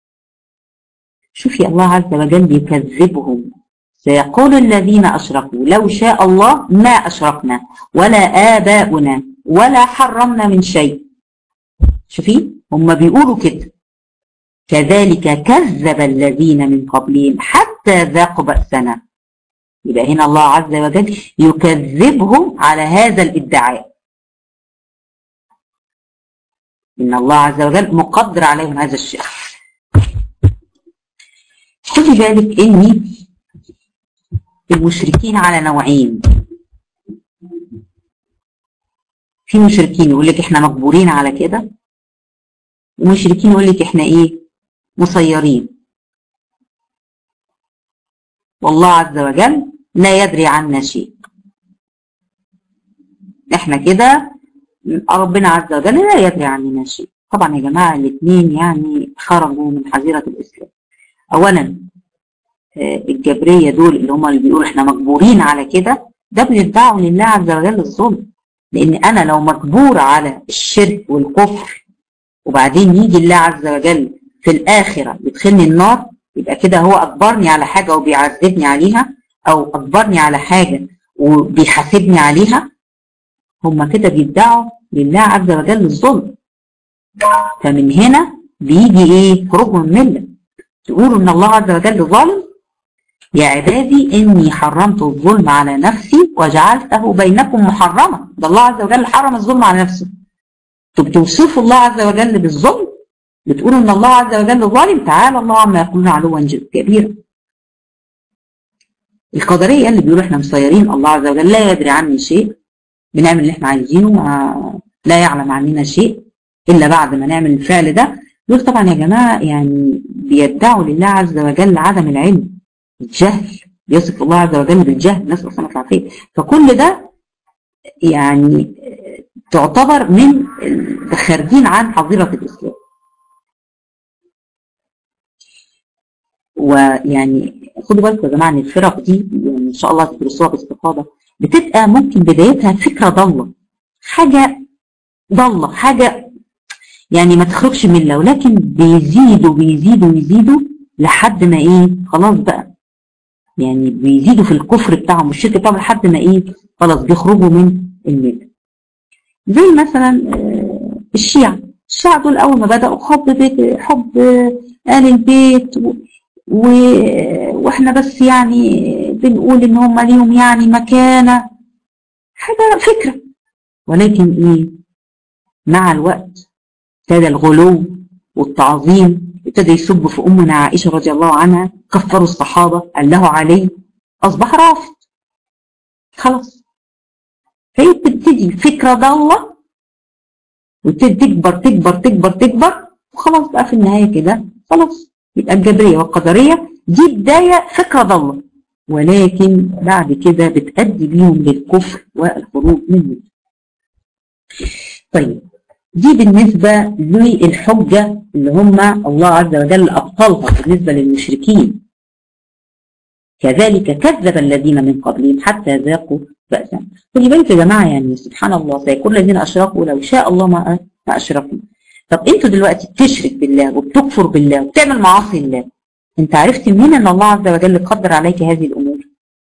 شوفي الله عز وجل يكذبهم سيقول الذين أشركوا لو شاء الله ما أشركنا ولا آباؤنا ولا حرمنا من شيء شوفي هم بيقولوا كده كذلك كذب الذين من قبلهم حتى ذاقوا بأسنا يبقى هنا الله عز وجل يكذبهم على هذا الادعاء إن الله عز وجل مقدر عليهم هذا الشيء خدي بالك إن المشركين على نوعين في مشركين يقول لك احنا مجبورين على كده ومشركين يقول لك احنا ايه مسيرين والله عز وجل لا يدري عنا شيء احنا كده ربنا عز وجل لا يدري عننا شيء طبعا يا جماعة الاثنين يعني خرجوا من حظيرة الإسلام أولا الجبرية دول اللي هم اللي بيقولوا احنا مجبورين على كده ده بيدعوا لله عز وجل الظلم لأن أنا لو مجبور على الشرك والكفر وبعدين يجي الله عز وجل في الآخرة يدخلني النار يبقى كده هو أجبرني على حاجة وبيعذبني عليها أو أجبرني على حاجة وبيحاسبني عليها هم كده بيدعوا لله عز وجل الظلم فمن هنا بيجي ايه خروج من المله تقولوا ان الله عز وجل ظالم يا عبادي اني حرمت الظلم على نفسي وجعلته بينكم محرما ده الله عز وجل حرم الظلم على نفسه انتوا بتوصفوا الله عز وجل بالظلم بتقولوا ان الله عز وجل ظالم تعالى الله عما يقولون علوا كبيرا القدريه اللي بيقولوا احنا مسيرين الله عز وجل لا يدري عني شيء بنعمل اللي احنا عايزينه ما لا يعلم عننا شيء الا بعد ما نعمل الفعل ده دول طبعا يا جماعه يعني بيدعوا لله عز وجل عدم العلم الجهل يصف الله عز وجل بالجهل نسال الله العافيه فكل ده يعني تعتبر من خارجين عن حظيره الاسلام ويعني خدوا بالكم يا جماعه ان الفرق دي يعني ان شاء الله تدرسوها باستفاضه بتبقى ممكن بدايتها فكره ضاله حاجه ضاله حاجه يعني ما تخرجش من الله ولكن بيزيدوا بيزيدوا يزيدوا لحد ما ايه خلاص بقى يعني بيزيدوا في الكفر بتاعهم والشرك بتاعهم لحد ما ايه خلاص بيخرجوا من المله زي مثلا الشيعة الشيعة دول اول ما بدأوا حب بيت حب آل البيت و... و... واحنا بس يعني بنقول ان هم ليهم يعني مكانة حاجة فكرة ولكن ايه مع الوقت ابتدى الغلو والتعظيم ابتدى يسب في امنا عائشة رضي الله عنها كفروا الصحابة قال له علي اصبح رافض خلاص فهي بتبتدي فكرة ضالة وتكبر تكبر تكبر تكبر وخلاص بقى في النهاية كده خلاص يبقى الجبرية والقدرية دي بداية فكرة ضالة ولكن بعد كده بتأدي بيهم للكفر والخروج منه طيب دي بالنسبة للحجة اللي هم الله عز وجل أبطلها بالنسبة للمشركين كذلك كذب الذين من قبلهم حتى ذاقوا بأسا خلي بالك يا جماعة يعني سبحان الله سيكون الذين أشركوا لو شاء الله ما ما أشركوا طب أنتوا دلوقتي بتشرك بالله وبتكفر بالله وبتعمل معاصي الله أنت عرفت منين أن الله عز وجل قدر عليك هذه الأمور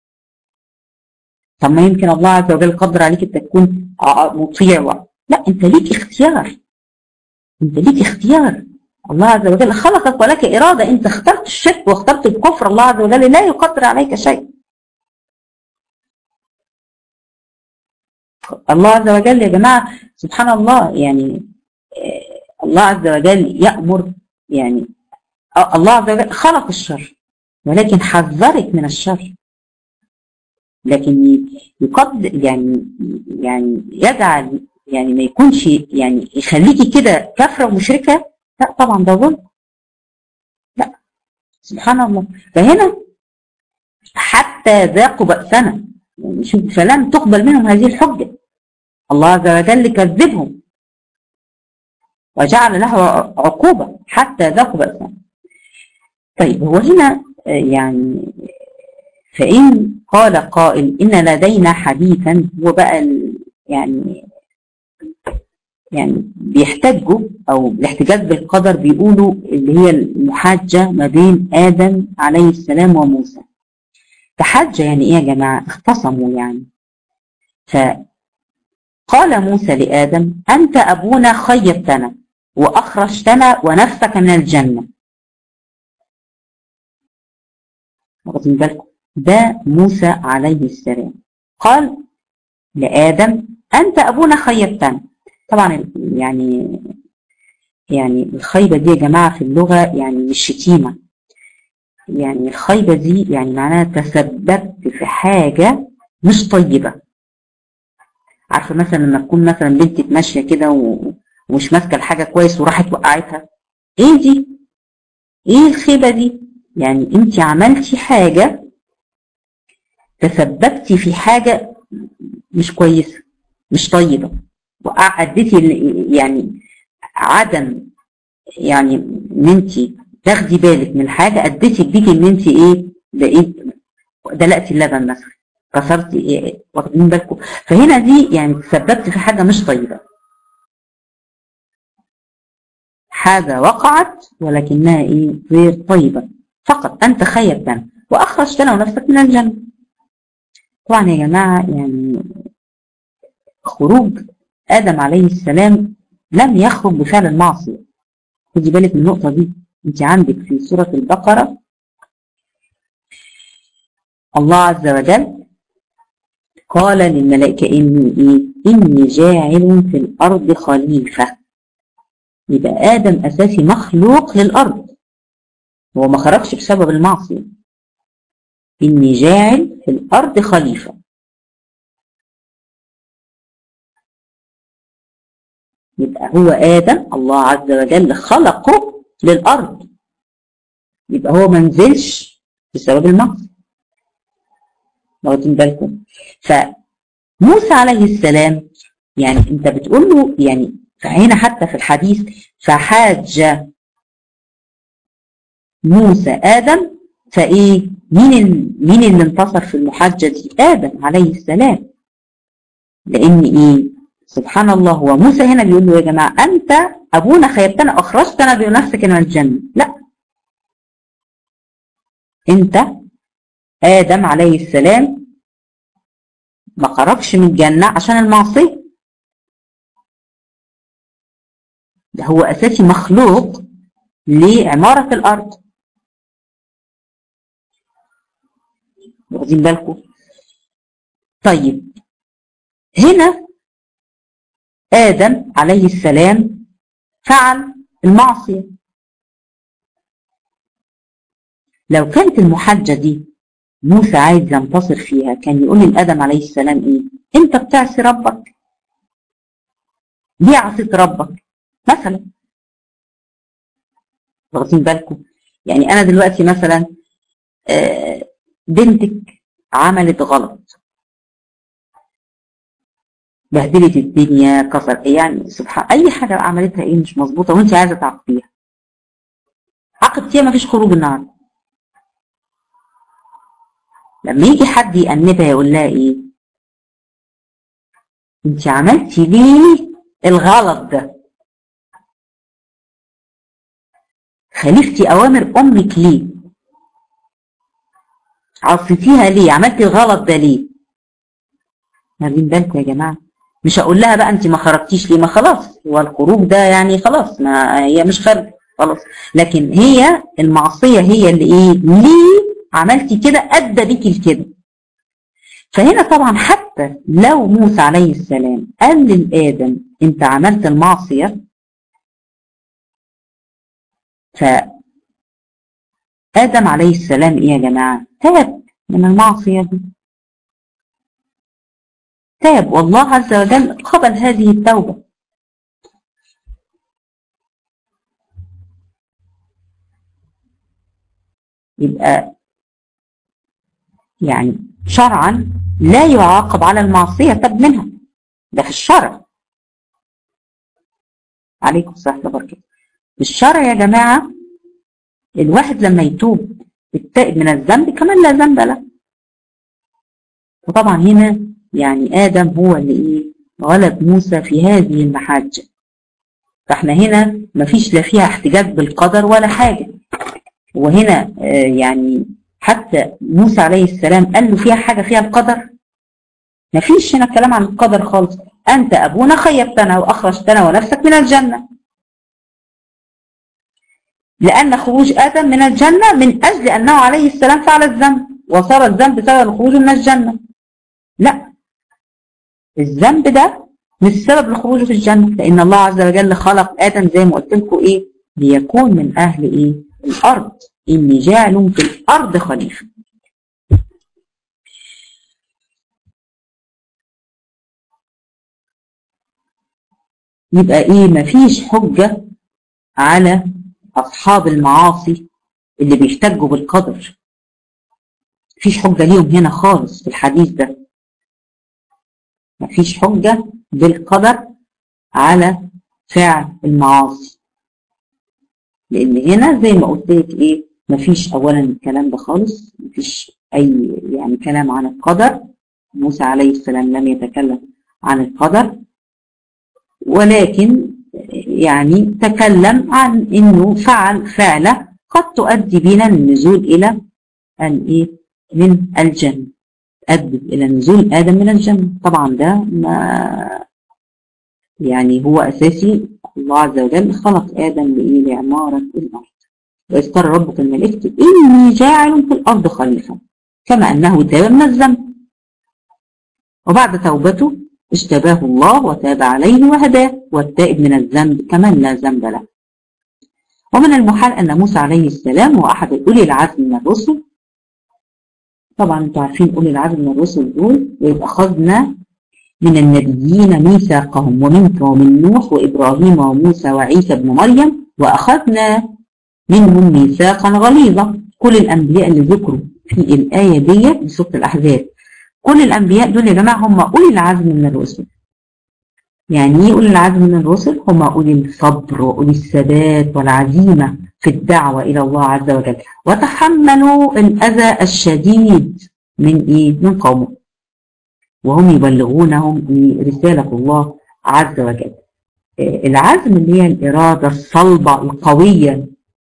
طب ما يمكن الله عز وجل قدر عليك أن تكون مطيع و... لا أنت ليك اختيار أنت ليك اختيار الله عز وجل خلقك ولك إرادة أنت اخترت الشرك واخترت الكفر الله عز وجل لا يقدر عليك شيء الله عز وجل يا جماعة سبحان الله يعني الله عز وجل يأمر يعني الله عز وجل خلق الشر ولكن حذرك من الشر لكن يقدر يعني يعني يجعل يعني ما يكونش يعني يخليكي كده كافره ومشركه لا طبعا ده ظلم لا سبحان الله فهنا حتى ذاقوا بأسنا يعني شوف فلم تقبل منهم هذه الحجه الله عز وجل كذبهم وجعل له عقوبه حتى ذاقوا بأسنا طيب هو هنا يعني فإن قال قائل إن لدينا حديثا هو بقى يعني يعني بيحتجوا او الاحتجاج بالقدر بيقولوا اللي هي المحاجة ما بين آدم عليه السلام وموسى تحاجة يعني ايه يا جماعة اختصموا يعني فقال موسى لآدم أنت أبونا خيبتنا وأخرجتنا ونفسك من الجنة واخدين بالكم ده موسى عليه السلام قال لآدم أنت أبونا خيبتنا طبعا يعني يعني الخيبة دي يا جماعة في اللغة يعني مش شتيمة يعني الخيبة دي يعني معناها تسببت في حاجة مش طيبة عارفة مثلا لما تكون مثلا بنت ماشية كده ومش ماسكة الحاجة كويس وراحت وقعتها ايه دي؟ ايه الخيبة دي؟ يعني انت عملتي حاجة تسببتي في حاجة مش كويسة مش طيبة وأديتي يعني عدم يعني ان انت تاخدي بالك من حاجة اديتي بيكي ان انت ايه بقيت دلقتي اللبن مثلا كسرتي ايه واخدين بالكم فهنا دي يعني تسببت في حاجة مش طيبة حاجة وقعت ولكنها ايه غير طيبة فقط انت خيبتنا واخرجت له نفسك من الجنة طبعا يا جماعة يعني خروج آدم عليه السلام لم يخرج بفعل المعصية خدي بالك من النقطة دي انت عندك في سورة البقرة الله عز وجل قال للملائكة إني إيه؟ إني جاعل في الأرض خليفة يبقى آدم أساسي مخلوق للأرض هو ما خرجش بسبب المعصية إني جاعل في الأرض خليفة يبقى هو آدم الله عز وجل خلقه للأرض يبقى هو ما نزلش بسبب المعصية واخدين بالكم فموسى عليه السلام يعني انت بتقول له يعني فهنا حتى في الحديث فحاج موسى آدم فإيه مين مين اللي انتصر في المحاجة دي آدم عليه السلام لأن إيه سبحان الله هو موسى هنا بيقول له يا جماعة أنت أبونا خيبتنا أخرجتنا بنفسك من الجنة لا أنت آدم عليه السلام ما خرجش من الجنة عشان المعصية ده هو أساسي مخلوق لعمارة الأرض واخدين بالكم طيب هنا آدم عليه السلام فعل المعصية لو كانت المحجة دي موسى عايز ينتصر فيها كان يقول لآدم عليه السلام ايه انت بتعصي ربك ليه عصيت ربك مثلا واخدين بالكم يعني انا دلوقتي مثلا بنتك عملت غلط بهدلت الدنيا كسر يعني سبحان اي حاجه عملتها ايه مش مظبوطه وانت عايزه تعاقبيها عاقبتيها مفيش خروج النهارده لما يجي حد يأنبها يقول لها ايه انت عملتي ليه الغلط ده خالفتي اوامر امك ليه عصيتيها ليه عملتي الغلط ده ليه واخدين بالكم يا جماعه مش هقول لها بقى انت ما خرجتيش ليه ما خلاص هو الخروج ده يعني خلاص ما هي مش خارجه خلاص لكن هي المعصيه هي اللي ايه ليه عملتي كده ادى بيكي لكده فهنا طبعا حتى لو موسى عليه السلام قال للادم انت عملت المعصيه ف ادم عليه السلام ايه يا جماعه تاب من المعصيه دي تاب والله عز وجل قبل هذه التوبة يبقى يعني شرعا لا يعاقب على المعصية تاب منها ده في الشرع عليكم السلام وبركاته في الشرع يا جماعة الواحد لما يتوب التائب من الذنب كمان لا ذنب له وطبعا هنا يعني آدم هو اللي إيه غلب موسى في هذه المحاجة فاحنا هنا مفيش لا فيها احتجاج بالقدر ولا حاجة وهنا آه يعني حتى موسى عليه السلام قال له فيها حاجة فيها القدر مفيش هنا كلام عن القدر خالص أنت أبونا خيبتنا وأخرجتنا ونفسك من الجنة لأن خروج آدم من الجنة من أجل أنه عليه السلام فعل الذنب وصار الذنب سبب خروجه من الجنة لا الذنب ده مش سبب لخروجه في الجنة لأن الله عز وجل خلق آدم زي ما قلت لكم إيه ليكون من أهل إيه الأرض إني جاعل في الأرض خليفة يبقى إيه مفيش حجة على أصحاب المعاصي اللي بيحتجوا بالقدر مفيش حجة ليهم هنا خالص في الحديث ده مفيش حجة بالقدر على فعل المعاصي لأن هنا زي ما قلت لك إيه مفيش أولا الكلام ده خالص مفيش أي يعني كلام عن القدر موسى عليه السلام لم يتكلم عن القدر ولكن يعني تكلم عن انه فعل فعلة قد تؤدي بنا النزول الى الايه من الجنة تؤدي الى نزول ادم من الجنة طبعا ده ما يعني هو اساسي الله عز وجل خلق ادم لايه لعمارة الارض واذ قال ربك الملائكة اني جاعل في الارض خليفة كما انه تاب من الذنب وبعد توبته اجتباه الله وتاب عليه وهداه والتائب من الذنب كمن لا ذنب له ومن المحال أن موسى عليه السلام هو أحد أولي العزم من الرسل طبعا انتوا عارفين أولي العزم من الرسل دول ويبقى أخذنا من النبيين ميثاقهم ومنك ومن نوح وإبراهيم وموسى وعيسى بن مريم وأخذنا منهم ميثاقا غليظا كل الأنبياء اللي ذكروا في الآية دي بسورة الأحزاب كل الأنبياء دول يا جماعة هم أولي العزم من الرسل يعني ايه أولي العزم من الرسل هم أولي الصبر وأولي الثبات والعزيمة في الدعوة إلى الله عز وجل وتحملوا الأذى الشديد من إيه؟ من قومه وهم يبلغونهم رسالة الله عز وجل العزم اللي هي الإرادة الصلبة القوية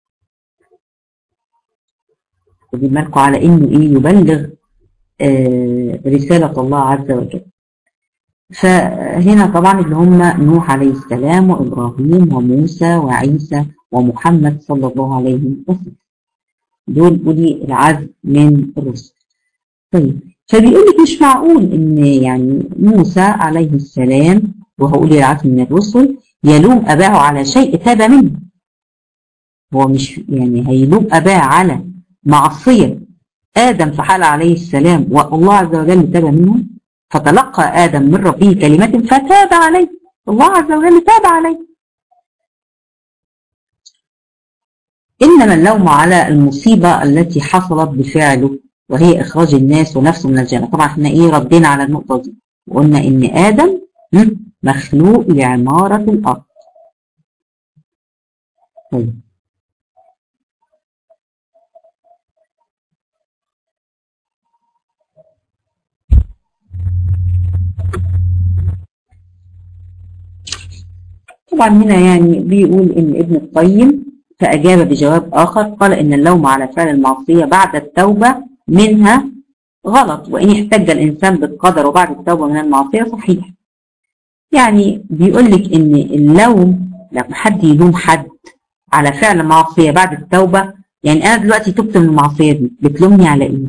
خدي بالكم على إنه إيه يبلغ رسالة الله عز وجل فهنا طبعا اللي هم نوح عليه السلام وإبراهيم وموسى وعيسى ومحمد صلى الله عليه وسلم دول أولي العزم من الرسل طيب فبيقول لك مش معقول ان يعني موسى عليه السلام وهو أولي العزم من الرسل يلوم أباه على شيء تاب منه هو مش يعني هيلوم أباه على معصية آدم فحال عليه السلام والله عز وجل تاب منه فتلقى آدم من ربه كلمات فتاب عليه الله عز وجل تاب عليه إنما اللوم على المصيبة التي حصلت بفعله وهي إخراج الناس ونفسه من الجنة طبعا احنا إيه ردينا على النقطة دي وقلنا إن آدم مخلوق لعمارة الأرض طيب طبعا هنا يعني بيقول ان ابن القيم فأجاب بجواب آخر قال إن اللوم على فعل المعصية بعد التوبة منها غلط وإن احتج الإنسان بالقدر وبعد التوبة من المعصية صحيح يعني بيقول لك إن اللوم لما حد يلوم حد على فعل معصية بعد التوبة يعني أنا دلوقتي تبت من المعصية دي بتلومني على إيه؟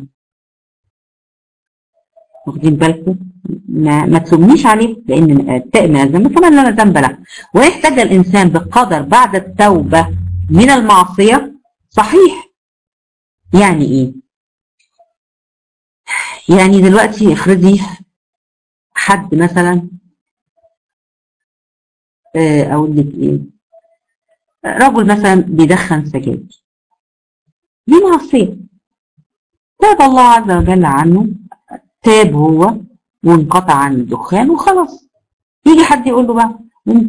واخدين بالكم؟ ما, ما تلومنيش عليه لان التائب من الذنب كمان لا ذنب له ويحتاج الانسان بالقدر بعد التوبه من المعصيه صحيح يعني ايه يعني دلوقتي افرضي حد مثلا اقول لك ايه رجل مثلا بيدخن سجاير دي معصيه تاب الله عز وجل عنه تاب هو وانقطع عن الدخان وخلاص يجي حد يقول له بقى انت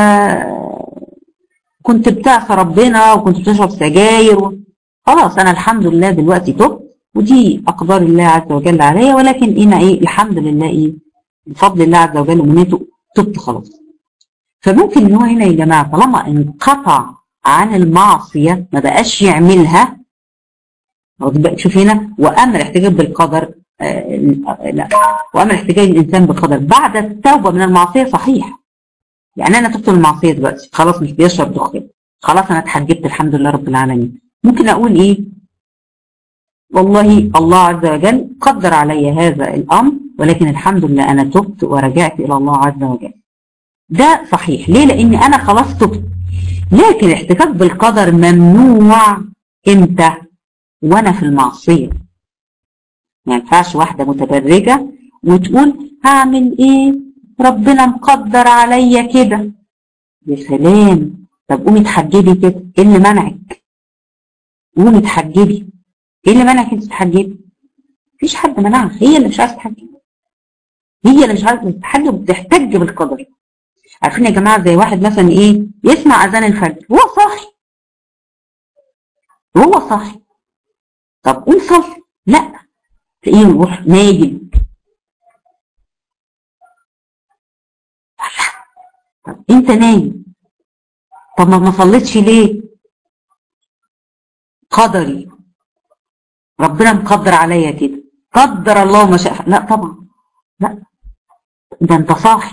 كنت بتعصى ربنا وكنت بتشرب سجاير و... خلاص انا الحمد لله دلوقتي تبت ودي اقدار الله عز وجل عليا ولكن انا ايه الحمد لله ايه بفضل الله عز وجل ومنته تبت خلاص فممكن ان هو هنا يا جماعه طالما انقطع عن المعصيه ما بقاش يعملها شوف هنا وامر الاحتجاج بالقدر آه لا وامر احتجاج الانسان بالقدر بعد التوبه من المعصيه صحيح يعني انا تبت من المعصيه دلوقتي خلاص مش بيشرب دخان خلاص انا اتحجبت الحمد لله رب العالمين ممكن اقول ايه والله الله عز وجل قدر علي هذا الامر ولكن الحمد لله انا تبت ورجعت الى الله عز وجل ده صحيح ليه لان انا خلاص تبت لكن الاحتكاك بالقدر ممنوع امتى وانا في المعصيه ما ينفعش واحده متبرجه وتقول هعمل ايه ربنا مقدر عليا كده يا سلام طب قومي اتحجبي كده ايه اللي منعك قومي اتحجبي ايه اللي منعك انت تتحجبي مفيش حد منعها هي اللي مش عايزه تتحجب هي اللي مش عايزه تتحجب وبتحتج بالقدر عارفين يا جماعه زي واحد مثلا ايه يسمع اذان الفجر وهو صاحي وهو صاحي طب قوم صلي لا تلاقيه يروح نايم طب انت نايم طب ما ما صليتش ليه قدري ربنا مقدر عليا كده قدر الله ما شاء لا طبعا لا ده انت صاحي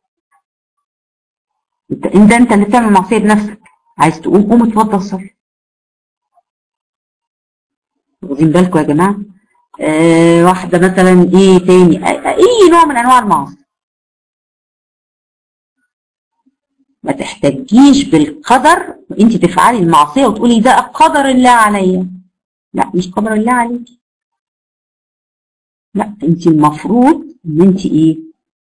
انت انت انت اللي بتعمل معصيه بنفسك عايز تقوم قوم اتفضل صلي واخدين بالكم يا جماعه آه واحده مثلا ايه تاني اي نوع من انواع المعاصي ما تحتجيش بالقدر انت تفعلي المعصيه وتقولي ده قدر الله عليا لا مش قدر الله عليك لا انت المفروض ان انت ايه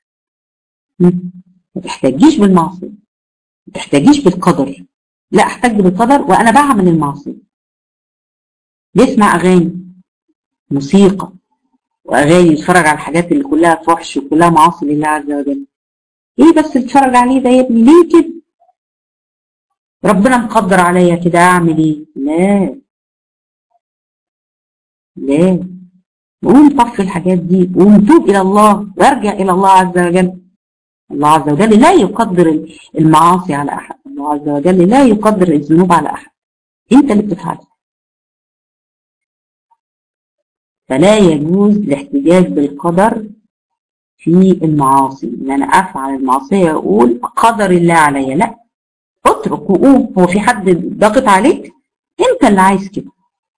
ما تحتاجيش بالمعصيه ما تحتاجيش بالقدر لا احتاج بالقدر وانا بعمل المعصيه بيسمع اغاني موسيقى واغاني يتفرج على الحاجات اللي كلها فحش وكلها معاصي لله عز وجل ايه بس تتفرج عليه ده يا ابني ليه كده ربنا مقدر عليا كده اعمل ايه لا لا قوم طفي الحاجات دي قوم توب الى الله وارجع الى الله عز وجل الله عز وجل لا يقدر المعاصي على احد الله عز وجل لا يقدر الذنوب على احد انت اللي بتفعلها فلا يجوز الاحتجاج بالقدر في المعاصي ان انا افعل المعصيه واقول قدر الله عليا لا اترك وقوم هو في حد ضاغط عليك انت اللي عايز كده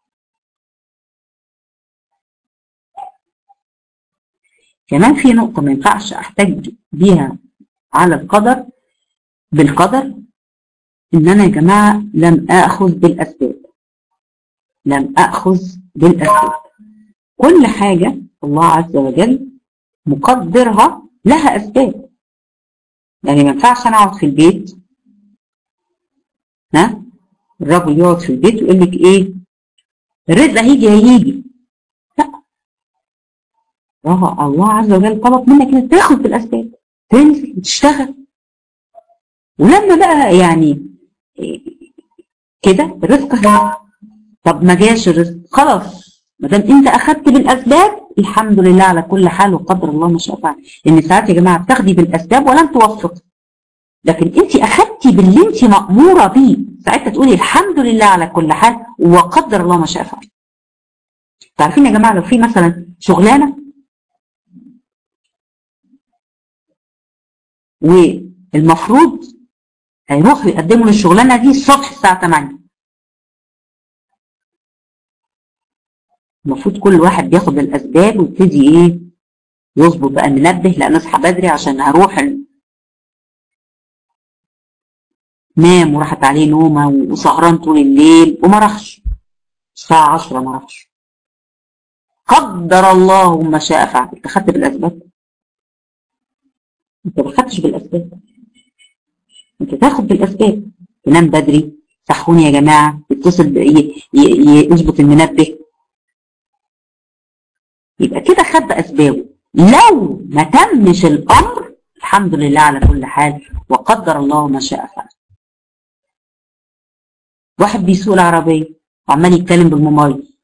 كمان في نقطة ما ينفعش أحتج بيها على القدر بالقدر إن أنا يا جماعة لم آخذ بالأسباب لم آخذ بالأسباب كل حاجة الله عز وجل مقدرها لها أسباب يعني ما ينفعش أنا أقعد في البيت ها الراجل يقعد في البيت ويقول لك إيه الرزق هيجي هيجي اه الله عز وجل طلب منك انك تاخد بالاسباب تنزل وتشتغل ولما بقى يعني كده الرزق هي طب ما جاش الرزق خلاص ما دام انت اخدت بالاسباب الحمد لله على كل حال وقدر الله ما شاء فعل ان ساعات يا جماعه بتاخدي بالاسباب ولم توفقي لكن انت اخدتي باللي انت ماموره بيه ساعتها تقولي الحمد لله على كل حال وقدر الله ما شاء فعل تعرفين يا جماعه لو في مثلا شغلانه والمفروض هيروحوا يقدموا للشغلانه دي الصبح الساعه 8 المفروض كل واحد بياخد الاسباب ويبتدي ايه يظبط بقى منبه لا نصحى بدري عشان هروح ال... نام وراحت عليه نومه وسهران طول الليل وما راحش الساعه 10 ما راحش قدر الله ما شاء فعل انت خدت بالاسباب انت ما خدتش بالاسباب انت تاخد بالاسباب تنام بدري صحوني يا جماعه يتصل يظبط المنبه يبقى كده خد باسبابه لو ما تمش الامر الحمد لله على كل حال وقدر الله ما شاء فعل واحد بيسوق العربيه وعمال يتكلم بالموبايل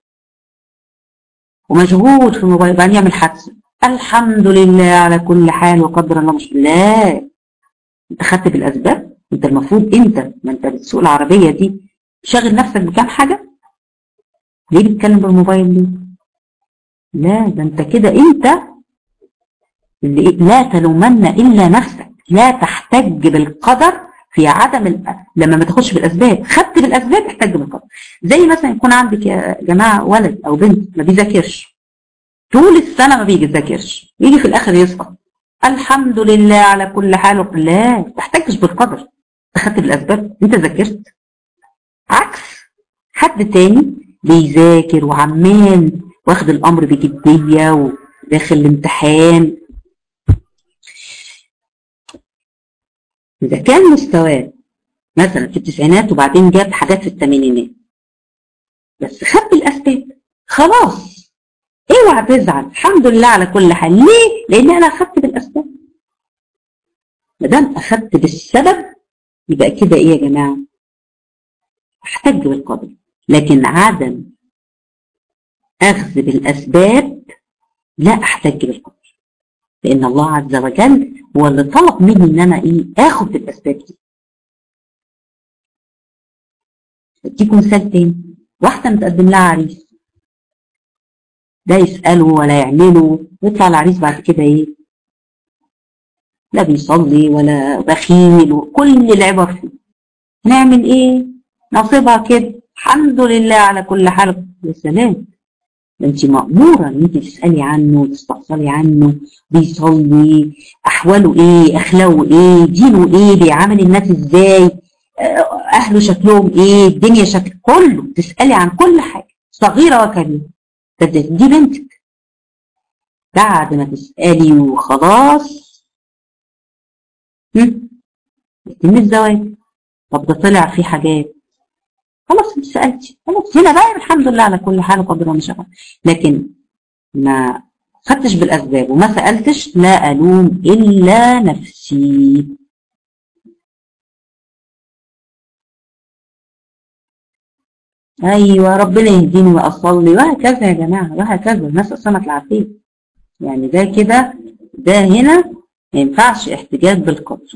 ومشغول في الموبايل بعدين يعمل حادثه الحمد لله على كل حال وقدر الله مش لا انت خدت بالاسباب انت المفروض انت ما انت بتسوق العربيه دي شاغل نفسك بكام حاجه ليه بتتكلم بالموبايل ليه لا ده انت كده انت اللي لا تلومن الا نفسك لا تحتج بالقدر في عدم ال... لما ما تاخدش بالاسباب خدت بالاسباب احتج بالقدر زي مثلا يكون عندك يا جماعه ولد او بنت ما بيذاكرش طول السنه ما بيذاكرش يجي في الاخر يسقط الحمد لله على كل حال لا ما تحتجش بالقدر اخدت بالاسباب انت ذاكرت عكس حد تاني بيذاكر وعمال واخد الامر بجديه وداخل الامتحان اذا كان مستواه مثلا في التسعينات وبعدين جاب حاجات في الثمانينات بس خد الاسباب خلاص اوعى تزعل الحمد لله على كل حال ليه؟ لان انا اخدت بالاسباب ما دام اخدت بالسبب يبقى كده ايه يا جماعه؟ احتج بالقدر لكن عدم اخذ بالاسباب لا احتج بالقدر لان الله عز وجل هو اللي طلب مني ان انا ايه اخد بالاسباب دي اديكم مثال تاني واحده متقدم لها عريس لا يساله ولا يعمله يطلع العريس بعد كده ايه لا بيصلي ولا بخيل وكل العبر فيه نعمل ايه نصيبها كده الحمد لله على كل حال يا سلام انت مأمورة ان انت تسألي عنه تستفسري عنه بيصلي احواله ايه اخلاقه ايه دينه ايه بيعامل الناس ازاي اهله شكلهم ايه الدنيا شكل كله تسألي عن كل حاجة صغيرة وكبيرة دي بنتك بعد ما تسألي وخلاص يتم الزواج طب ده طلع فيه حاجات خلاص انت سالتي خلاص هنا بقى الحمد لله على كل حال وقدر ما شاء لكن ما خدتش بالاسباب وما سالتش لا الوم الا نفسي ايوه ربنا يهديني واصلي وهكذا يا جماعه وهكذا الناس اصلا العافيه يعني ده كده ده هنا ما ينفعش احتجاج بالقدر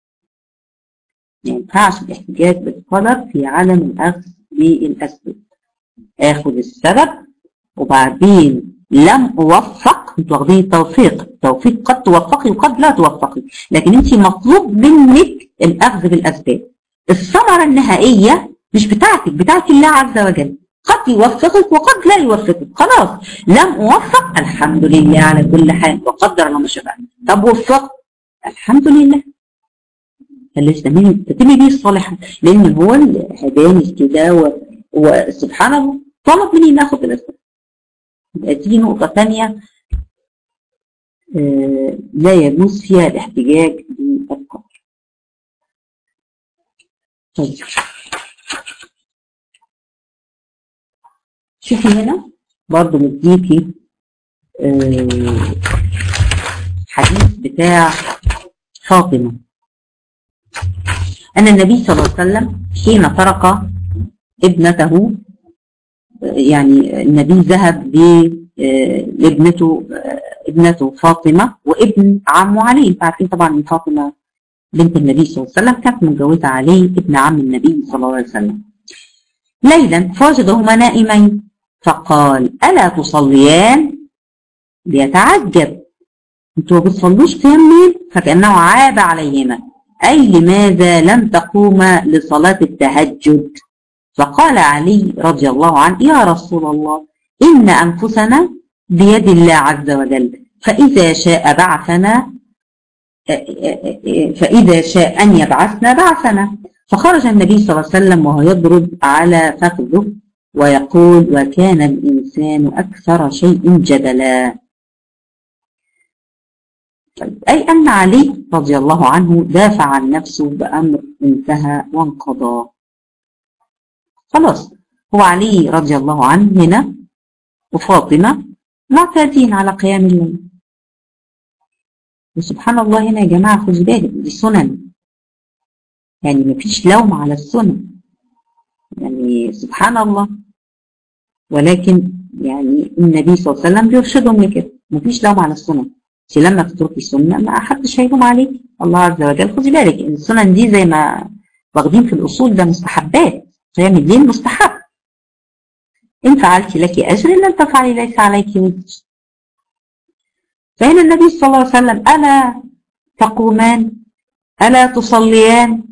ما ينفعش الاحتجاج بالقدر في عدم الأخذ بالأسباب آخذ السبب وبعدين لم أوفق انتوا واخدين التوفيق التوفيق قد توفقي وقد لا توفقي لكن انت مطلوب منك الأخذ بالأسباب الثمرة النهائية مش بتاعتك بتاعت الله عز وجل قد يوفقك وقد لا يوفقك خلاص لم أوفق الحمد لله على كل حال وقدر الله ما شاء طب وفقت الحمد لله اللي تتم به الصالحات لان هو اللي هداني كده وسبحان الله طلب مني ان اخد الاسباب يبقى دي نقطه ثانيه آه لا يجوز فيها الاحتجاج بالقدر طيب شوفي هنا برضو مديكي آه حديث بتاع فاطمه أن النبي صلى الله عليه وسلم حين ترك ابنته يعني النبي ذهب لابنته ابنته فاطمة وابن عمه علي عارفين طبعا ان فاطمة بنت النبي صلى الله عليه وسلم كانت متجوزة علي ابن عم النبي صلى الله عليه وسلم ليلا فوجدهما نائمين فقال ألا تصليان ليتعجب انتوا ما بتصلوش قيام ليل فكأنه عاب عليهما أي لماذا لم تقوما لصلاة التهجد فقال علي رضي الله عنه يا رسول الله إن أنفسنا بيد الله عز وجل فإذا شاء بعثنا فإذا شاء أن يبعثنا بعثنا فخرج النبي صلى الله عليه وسلم وهو يضرب على فخذه ويقول وكان الإنسان أكثر شيء جدلا طيب أي أن علي رضي الله عنه دافع عن نفسه بأمر انتهى وانقضى خلاص هو علي رضي الله عنه هنا وفاطمة معتادين على قيام الليل وسبحان الله هنا يا جماعة خدوا بالك دي سنن يعني مفيش لوم على السنن يعني سبحان الله ولكن يعني النبي صلى الله عليه وسلم بيرشدهم لكده مفيش لوم على السنن انت لما تتركي السنه ما حدش هيلوم عليك الله عز وجل خدي بالك السنن دي زي ما واخدين في الأصول ده مستحبات فهي من الدين مستحب إن فعلت لك أجر إن لم تفعلي ليس عليك وزر فهنا النبي صلى الله عليه وسلم ألا تقومان ألا تصليان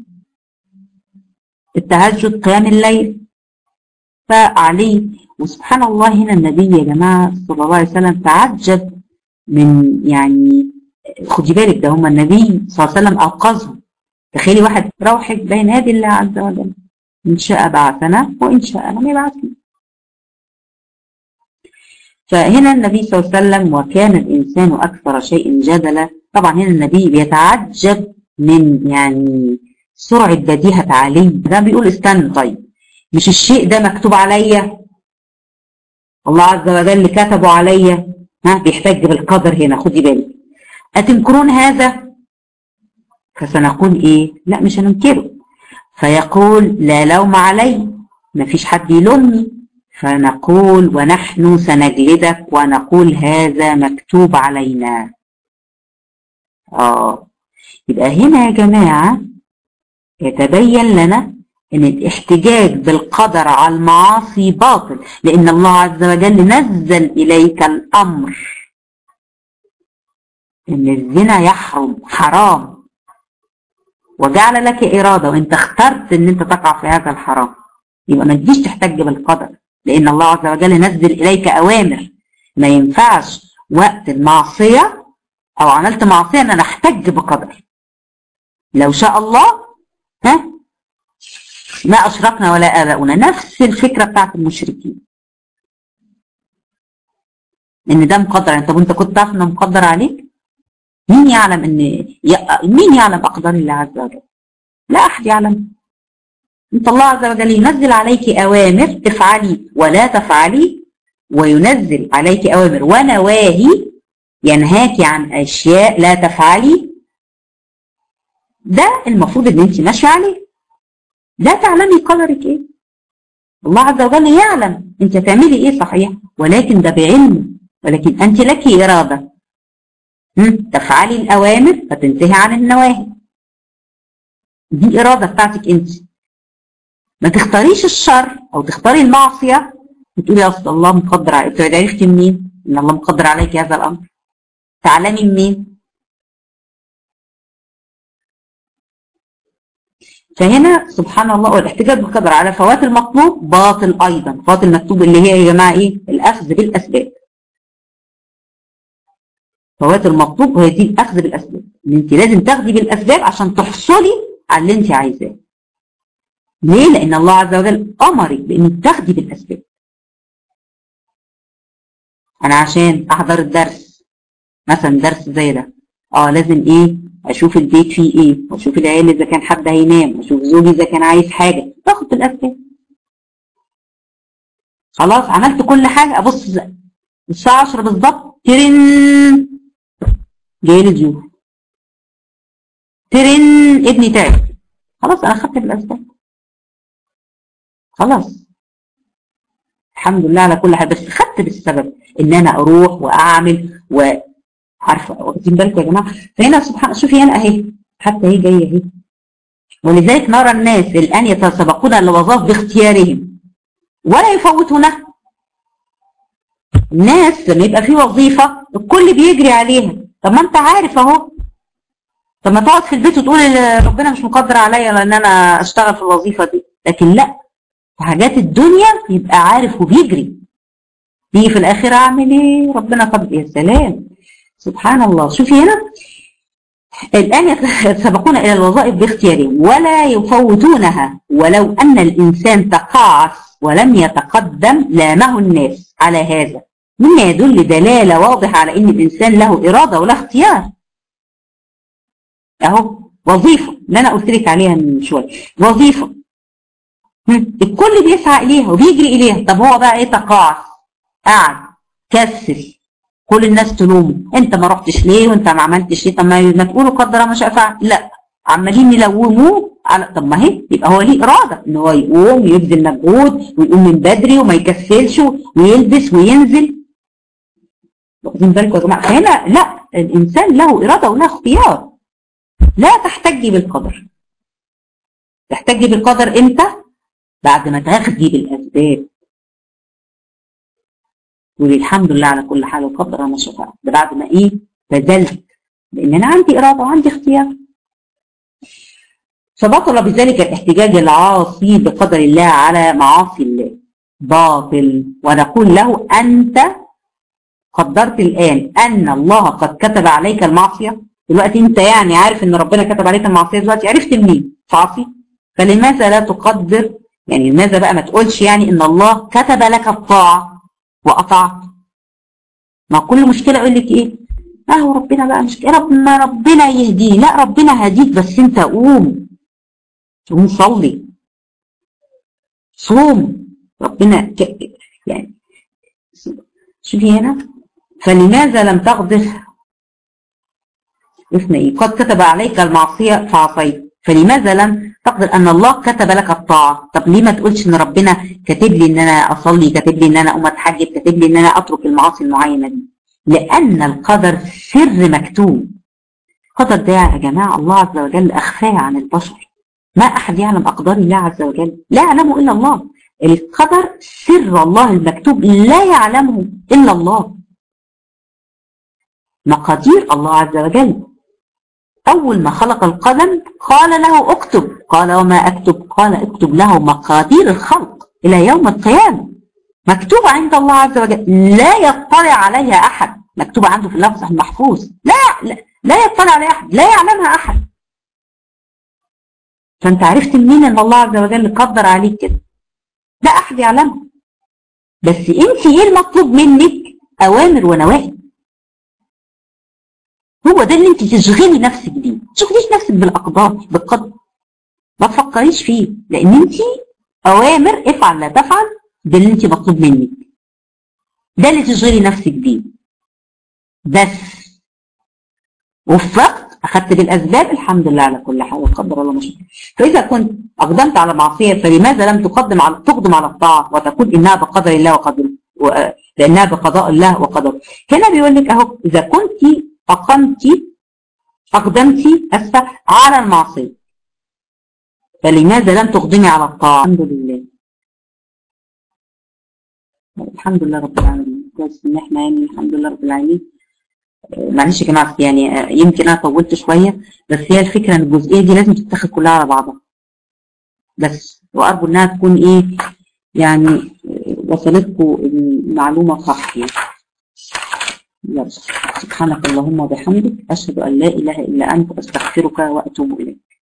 التهجد قيام الليل فعليه وسبحان الله هنا النبي يا جماعة صلى الله عليه وسلم تعجب من يعني خدي بالك ده هم النبي صلى الله عليه وسلم أوقظهم تخيلي واحد روحك بين يدي الله عز وجل إن شاء بعثنا وإن شاء لم يبعثنا فهنا النبي صلى الله عليه وسلم وكان الإنسان أكثر شيء جدلا طبعا هنا النبي بيتعجب من يعني سرعة بديهة علي ده بيقول استنى طيب مش الشيء ده مكتوب عليا الله عز وجل كتبه عليا ها بيحتج بالقدر هنا خدي بالك أتنكرون هذا فسنقول إيه لا مش هننكره فيقول لا لوم علي ما فيش حد يلومني فنقول ونحن سنجلدك ونقول هذا مكتوب علينا آه يبقى هنا يا جماعة يتبين لنا ان الاحتجاج بالقدر على المعاصي باطل لان الله عز وجل نزل اليك الامر ان الزنا يحرم حرام وجعل لك اراده وانت اخترت ان انت تقع في هذا الحرام يبقى ما تجيش تحتج بالقدر لان الله عز وجل نزل اليك اوامر ما ينفعش وقت المعصيه او عملت معصيه ان انا احتج بقدر لو شاء الله ها ما أشركنا ولا آباؤنا نفس الفكرة بتاعت المشركين إن ده مقدر يعني طب أنت كنت تعرف إنه مقدر عليك؟ مين يعلم إن ي... مين يعلم أقدار الله عز وجل؟ لا أحد يعلم أنت الله عز وجل ينزل عليك أوامر افعلي ولا تفعلي وينزل عليك أوامر ونواهي ينهاك عن أشياء لا تفعلي ده المفروض إن أنت ماشية عليه لا تعلمي قدرك ايه الله عز وجل يعلم انت تعملي ايه صحيح ولكن ده بعلم ولكن انت لك اراده تفعلي الاوامر فتنتهي عن النواهي دي اراده بتاعتك انت ما تختاريش الشر او تختاري المعصيه وتقولي اصل الله مقدر عليك انت عرفتي منين ان الله مقدر عليك هذا الامر تعلمي منين فهنا سبحان الله والاحتجاج بالقدر على فوات المطلوب باطل ايضا فوات المكتوب اللي هي يا جماعه ايه الاخذ بالاسباب فوات المطلوب هي دي الاخذ بالاسباب ان انت لازم تاخدي بالاسباب عشان تحصلي على اللي انت عايزاه ليه لان الله عز وجل امرك بانك تاخدي بالاسباب انا عشان احضر الدرس مثلا درس زي ده اه لازم ايه اشوف البيت فيه ايه واشوف العيال اذا كان حد هينام واشوف زوجي اذا كان عايز حاجه باخد بالاسباب خلاص عملت كل حاجه ابص الساعه 10 بالظبط ترن جاي لي ضيوف ترن ابني تعب خلاص انا خدت بالاسباب خلاص الحمد لله على كل حاجه بس خدت بالسبب ان انا اروح واعمل و عارفه واخدين بالكم يا جماعه فهنا سبحان شوفي هنا اهي حتى هي جايه اهي ولذلك نرى الناس الان يتسابقون الوظائف باختيارهم ولا يفوتونها الناس لما يبقى في وظيفه الكل بيجري عليها طب ما انت عارف اهو طب ما تقعد في البيت وتقول ربنا مش مقدر عليا لان انا اشتغل في الوظيفه دي لكن لا في حاجات الدنيا يبقى عارف وبيجري يجي في الاخر اعمل ايه ربنا قد يا سلام سبحان الله شوفي هنا الآن يتسابقون إلى الوظائف باختيارهم ولا يفوتونها ولو أن الإنسان تقاعس ولم يتقدم لامه الناس على هذا مما يدل دلالة واضحة على أن الإنسان له إرادة وله اختيار أهو وظيفة اللي أنا قلت لك عليها من شوية وظيفة الكل بيسعى إليها وبيجري إليها طب هو بقى إيه تقاعس قعد كسل كل الناس تلومه انت ما رحتش ليه وانت ما عملتش ليه طب ما تقولوا قدر ما شاء فعل لا عمالين يلوموه على طب ما هي يبقى هو ليه اراده ان هو يقوم ويبذل مجهود ويقوم من بدري وما يكسلش ويلبس وينزل واخدين بالكم يا جماعه فهنا لا الانسان له اراده وله اختيار لا تحتجي بالقدر تحتجي بالقدر امتى بعد ما تاخدي بالاسباب تقولي الحمد لله على كل حال وقدر ما شاء ده بعد ما ايه بذلت لان انا عندي اراده وعندي اختيار فبطل بذلك الاحتجاج العاصي بقدر الله على معاصي الله باطل ونقول له انت قدرت الان ان الله قد كتب عليك المعصيه دلوقتي انت يعني عارف ان ربنا كتب عليك المعصيه دلوقتي عرفت منين تعصي فلماذا لا تقدر يعني لماذا بقى ما تقولش يعني ان الله كتب لك الطاعه وقطعت ما كل مشكله اقول لك ايه اهو ربنا بقى مش رب ما ربنا يهديني لا ربنا هديك بس انت قوم قوم صلي صوم ربنا ك... يعني شوفي هنا فلماذا لم تقدر اسمه ايه قد كتب عليك المعصيه فعصيت فلماذا لم تقدر ان الله كتب لك الطاعه طب ليه ما تقولش ان ربنا كاتب لي ان انا اصلي كاتب لي ان انا اقوم اتحجب كاتب لي ان انا اترك المعاصي المعينه دي لان القدر سر مكتوب القدر ده يا جماعه الله عز وجل اخفاه عن البشر ما احد يعلم اقدار الله عز وجل لا يعلمه الا الله القدر سر الله المكتوب لا يعلمه الا الله مقادير الله عز وجل أول ما خلق القلم قال له اكتب قال وما أكتب قال اكتب له مقادير الخلق إلى يوم القيامة مكتوبة عند الله عز وجل لا يطلع عليها أحد مكتوبة عنده في اللفظ المحفوظ لا, لا لا يطلع عليها أحد لا يعلمها أحد فأنت عرفت منين أن الله عز وجل قدر عليك كده لا أحد يعلمها بس أنت إيه المطلوب منك أوامر ونواهي هو ده اللي انت تشغلي نفسك بيه ما تشغليش نفسك بالاقدار بالقدر ما تفكريش فيه لان انت اوامر افعل لا تفعل ده اللي انت مطلوب منك ده اللي تشغلي نفسك بيه بس وفقت اخذت بالاسباب الحمد لله على كل حال وقدر الله ما شاء فاذا كنت اقدمت على معصيه فلماذا لم تقدم على تقدم على الطاعه وتقول انها بقدر الله وقدره لانها بقضاء الله وقدره هنا بيقول لك اهو اذا كنت أقمت أقدمت أسفة على المعصية فلماذا لم تقدمي على الطاعة الحمد لله الحمد لله رب العالمين كويس ان احنا يعني الحمد لله رب العالمين معلش يا جماعه يعني يمكن انا طولت شويه بس هي الفكره ان الجزئيه دي لازم تتاخد كلها على بعضها بس وارجو انها تكون ايه يعني وصلتكم المعلومه صح يعني يلا سبحانك اللهم وبحمدك أشهد أن لا إله إلا أنت أستغفرك وأتوب إليك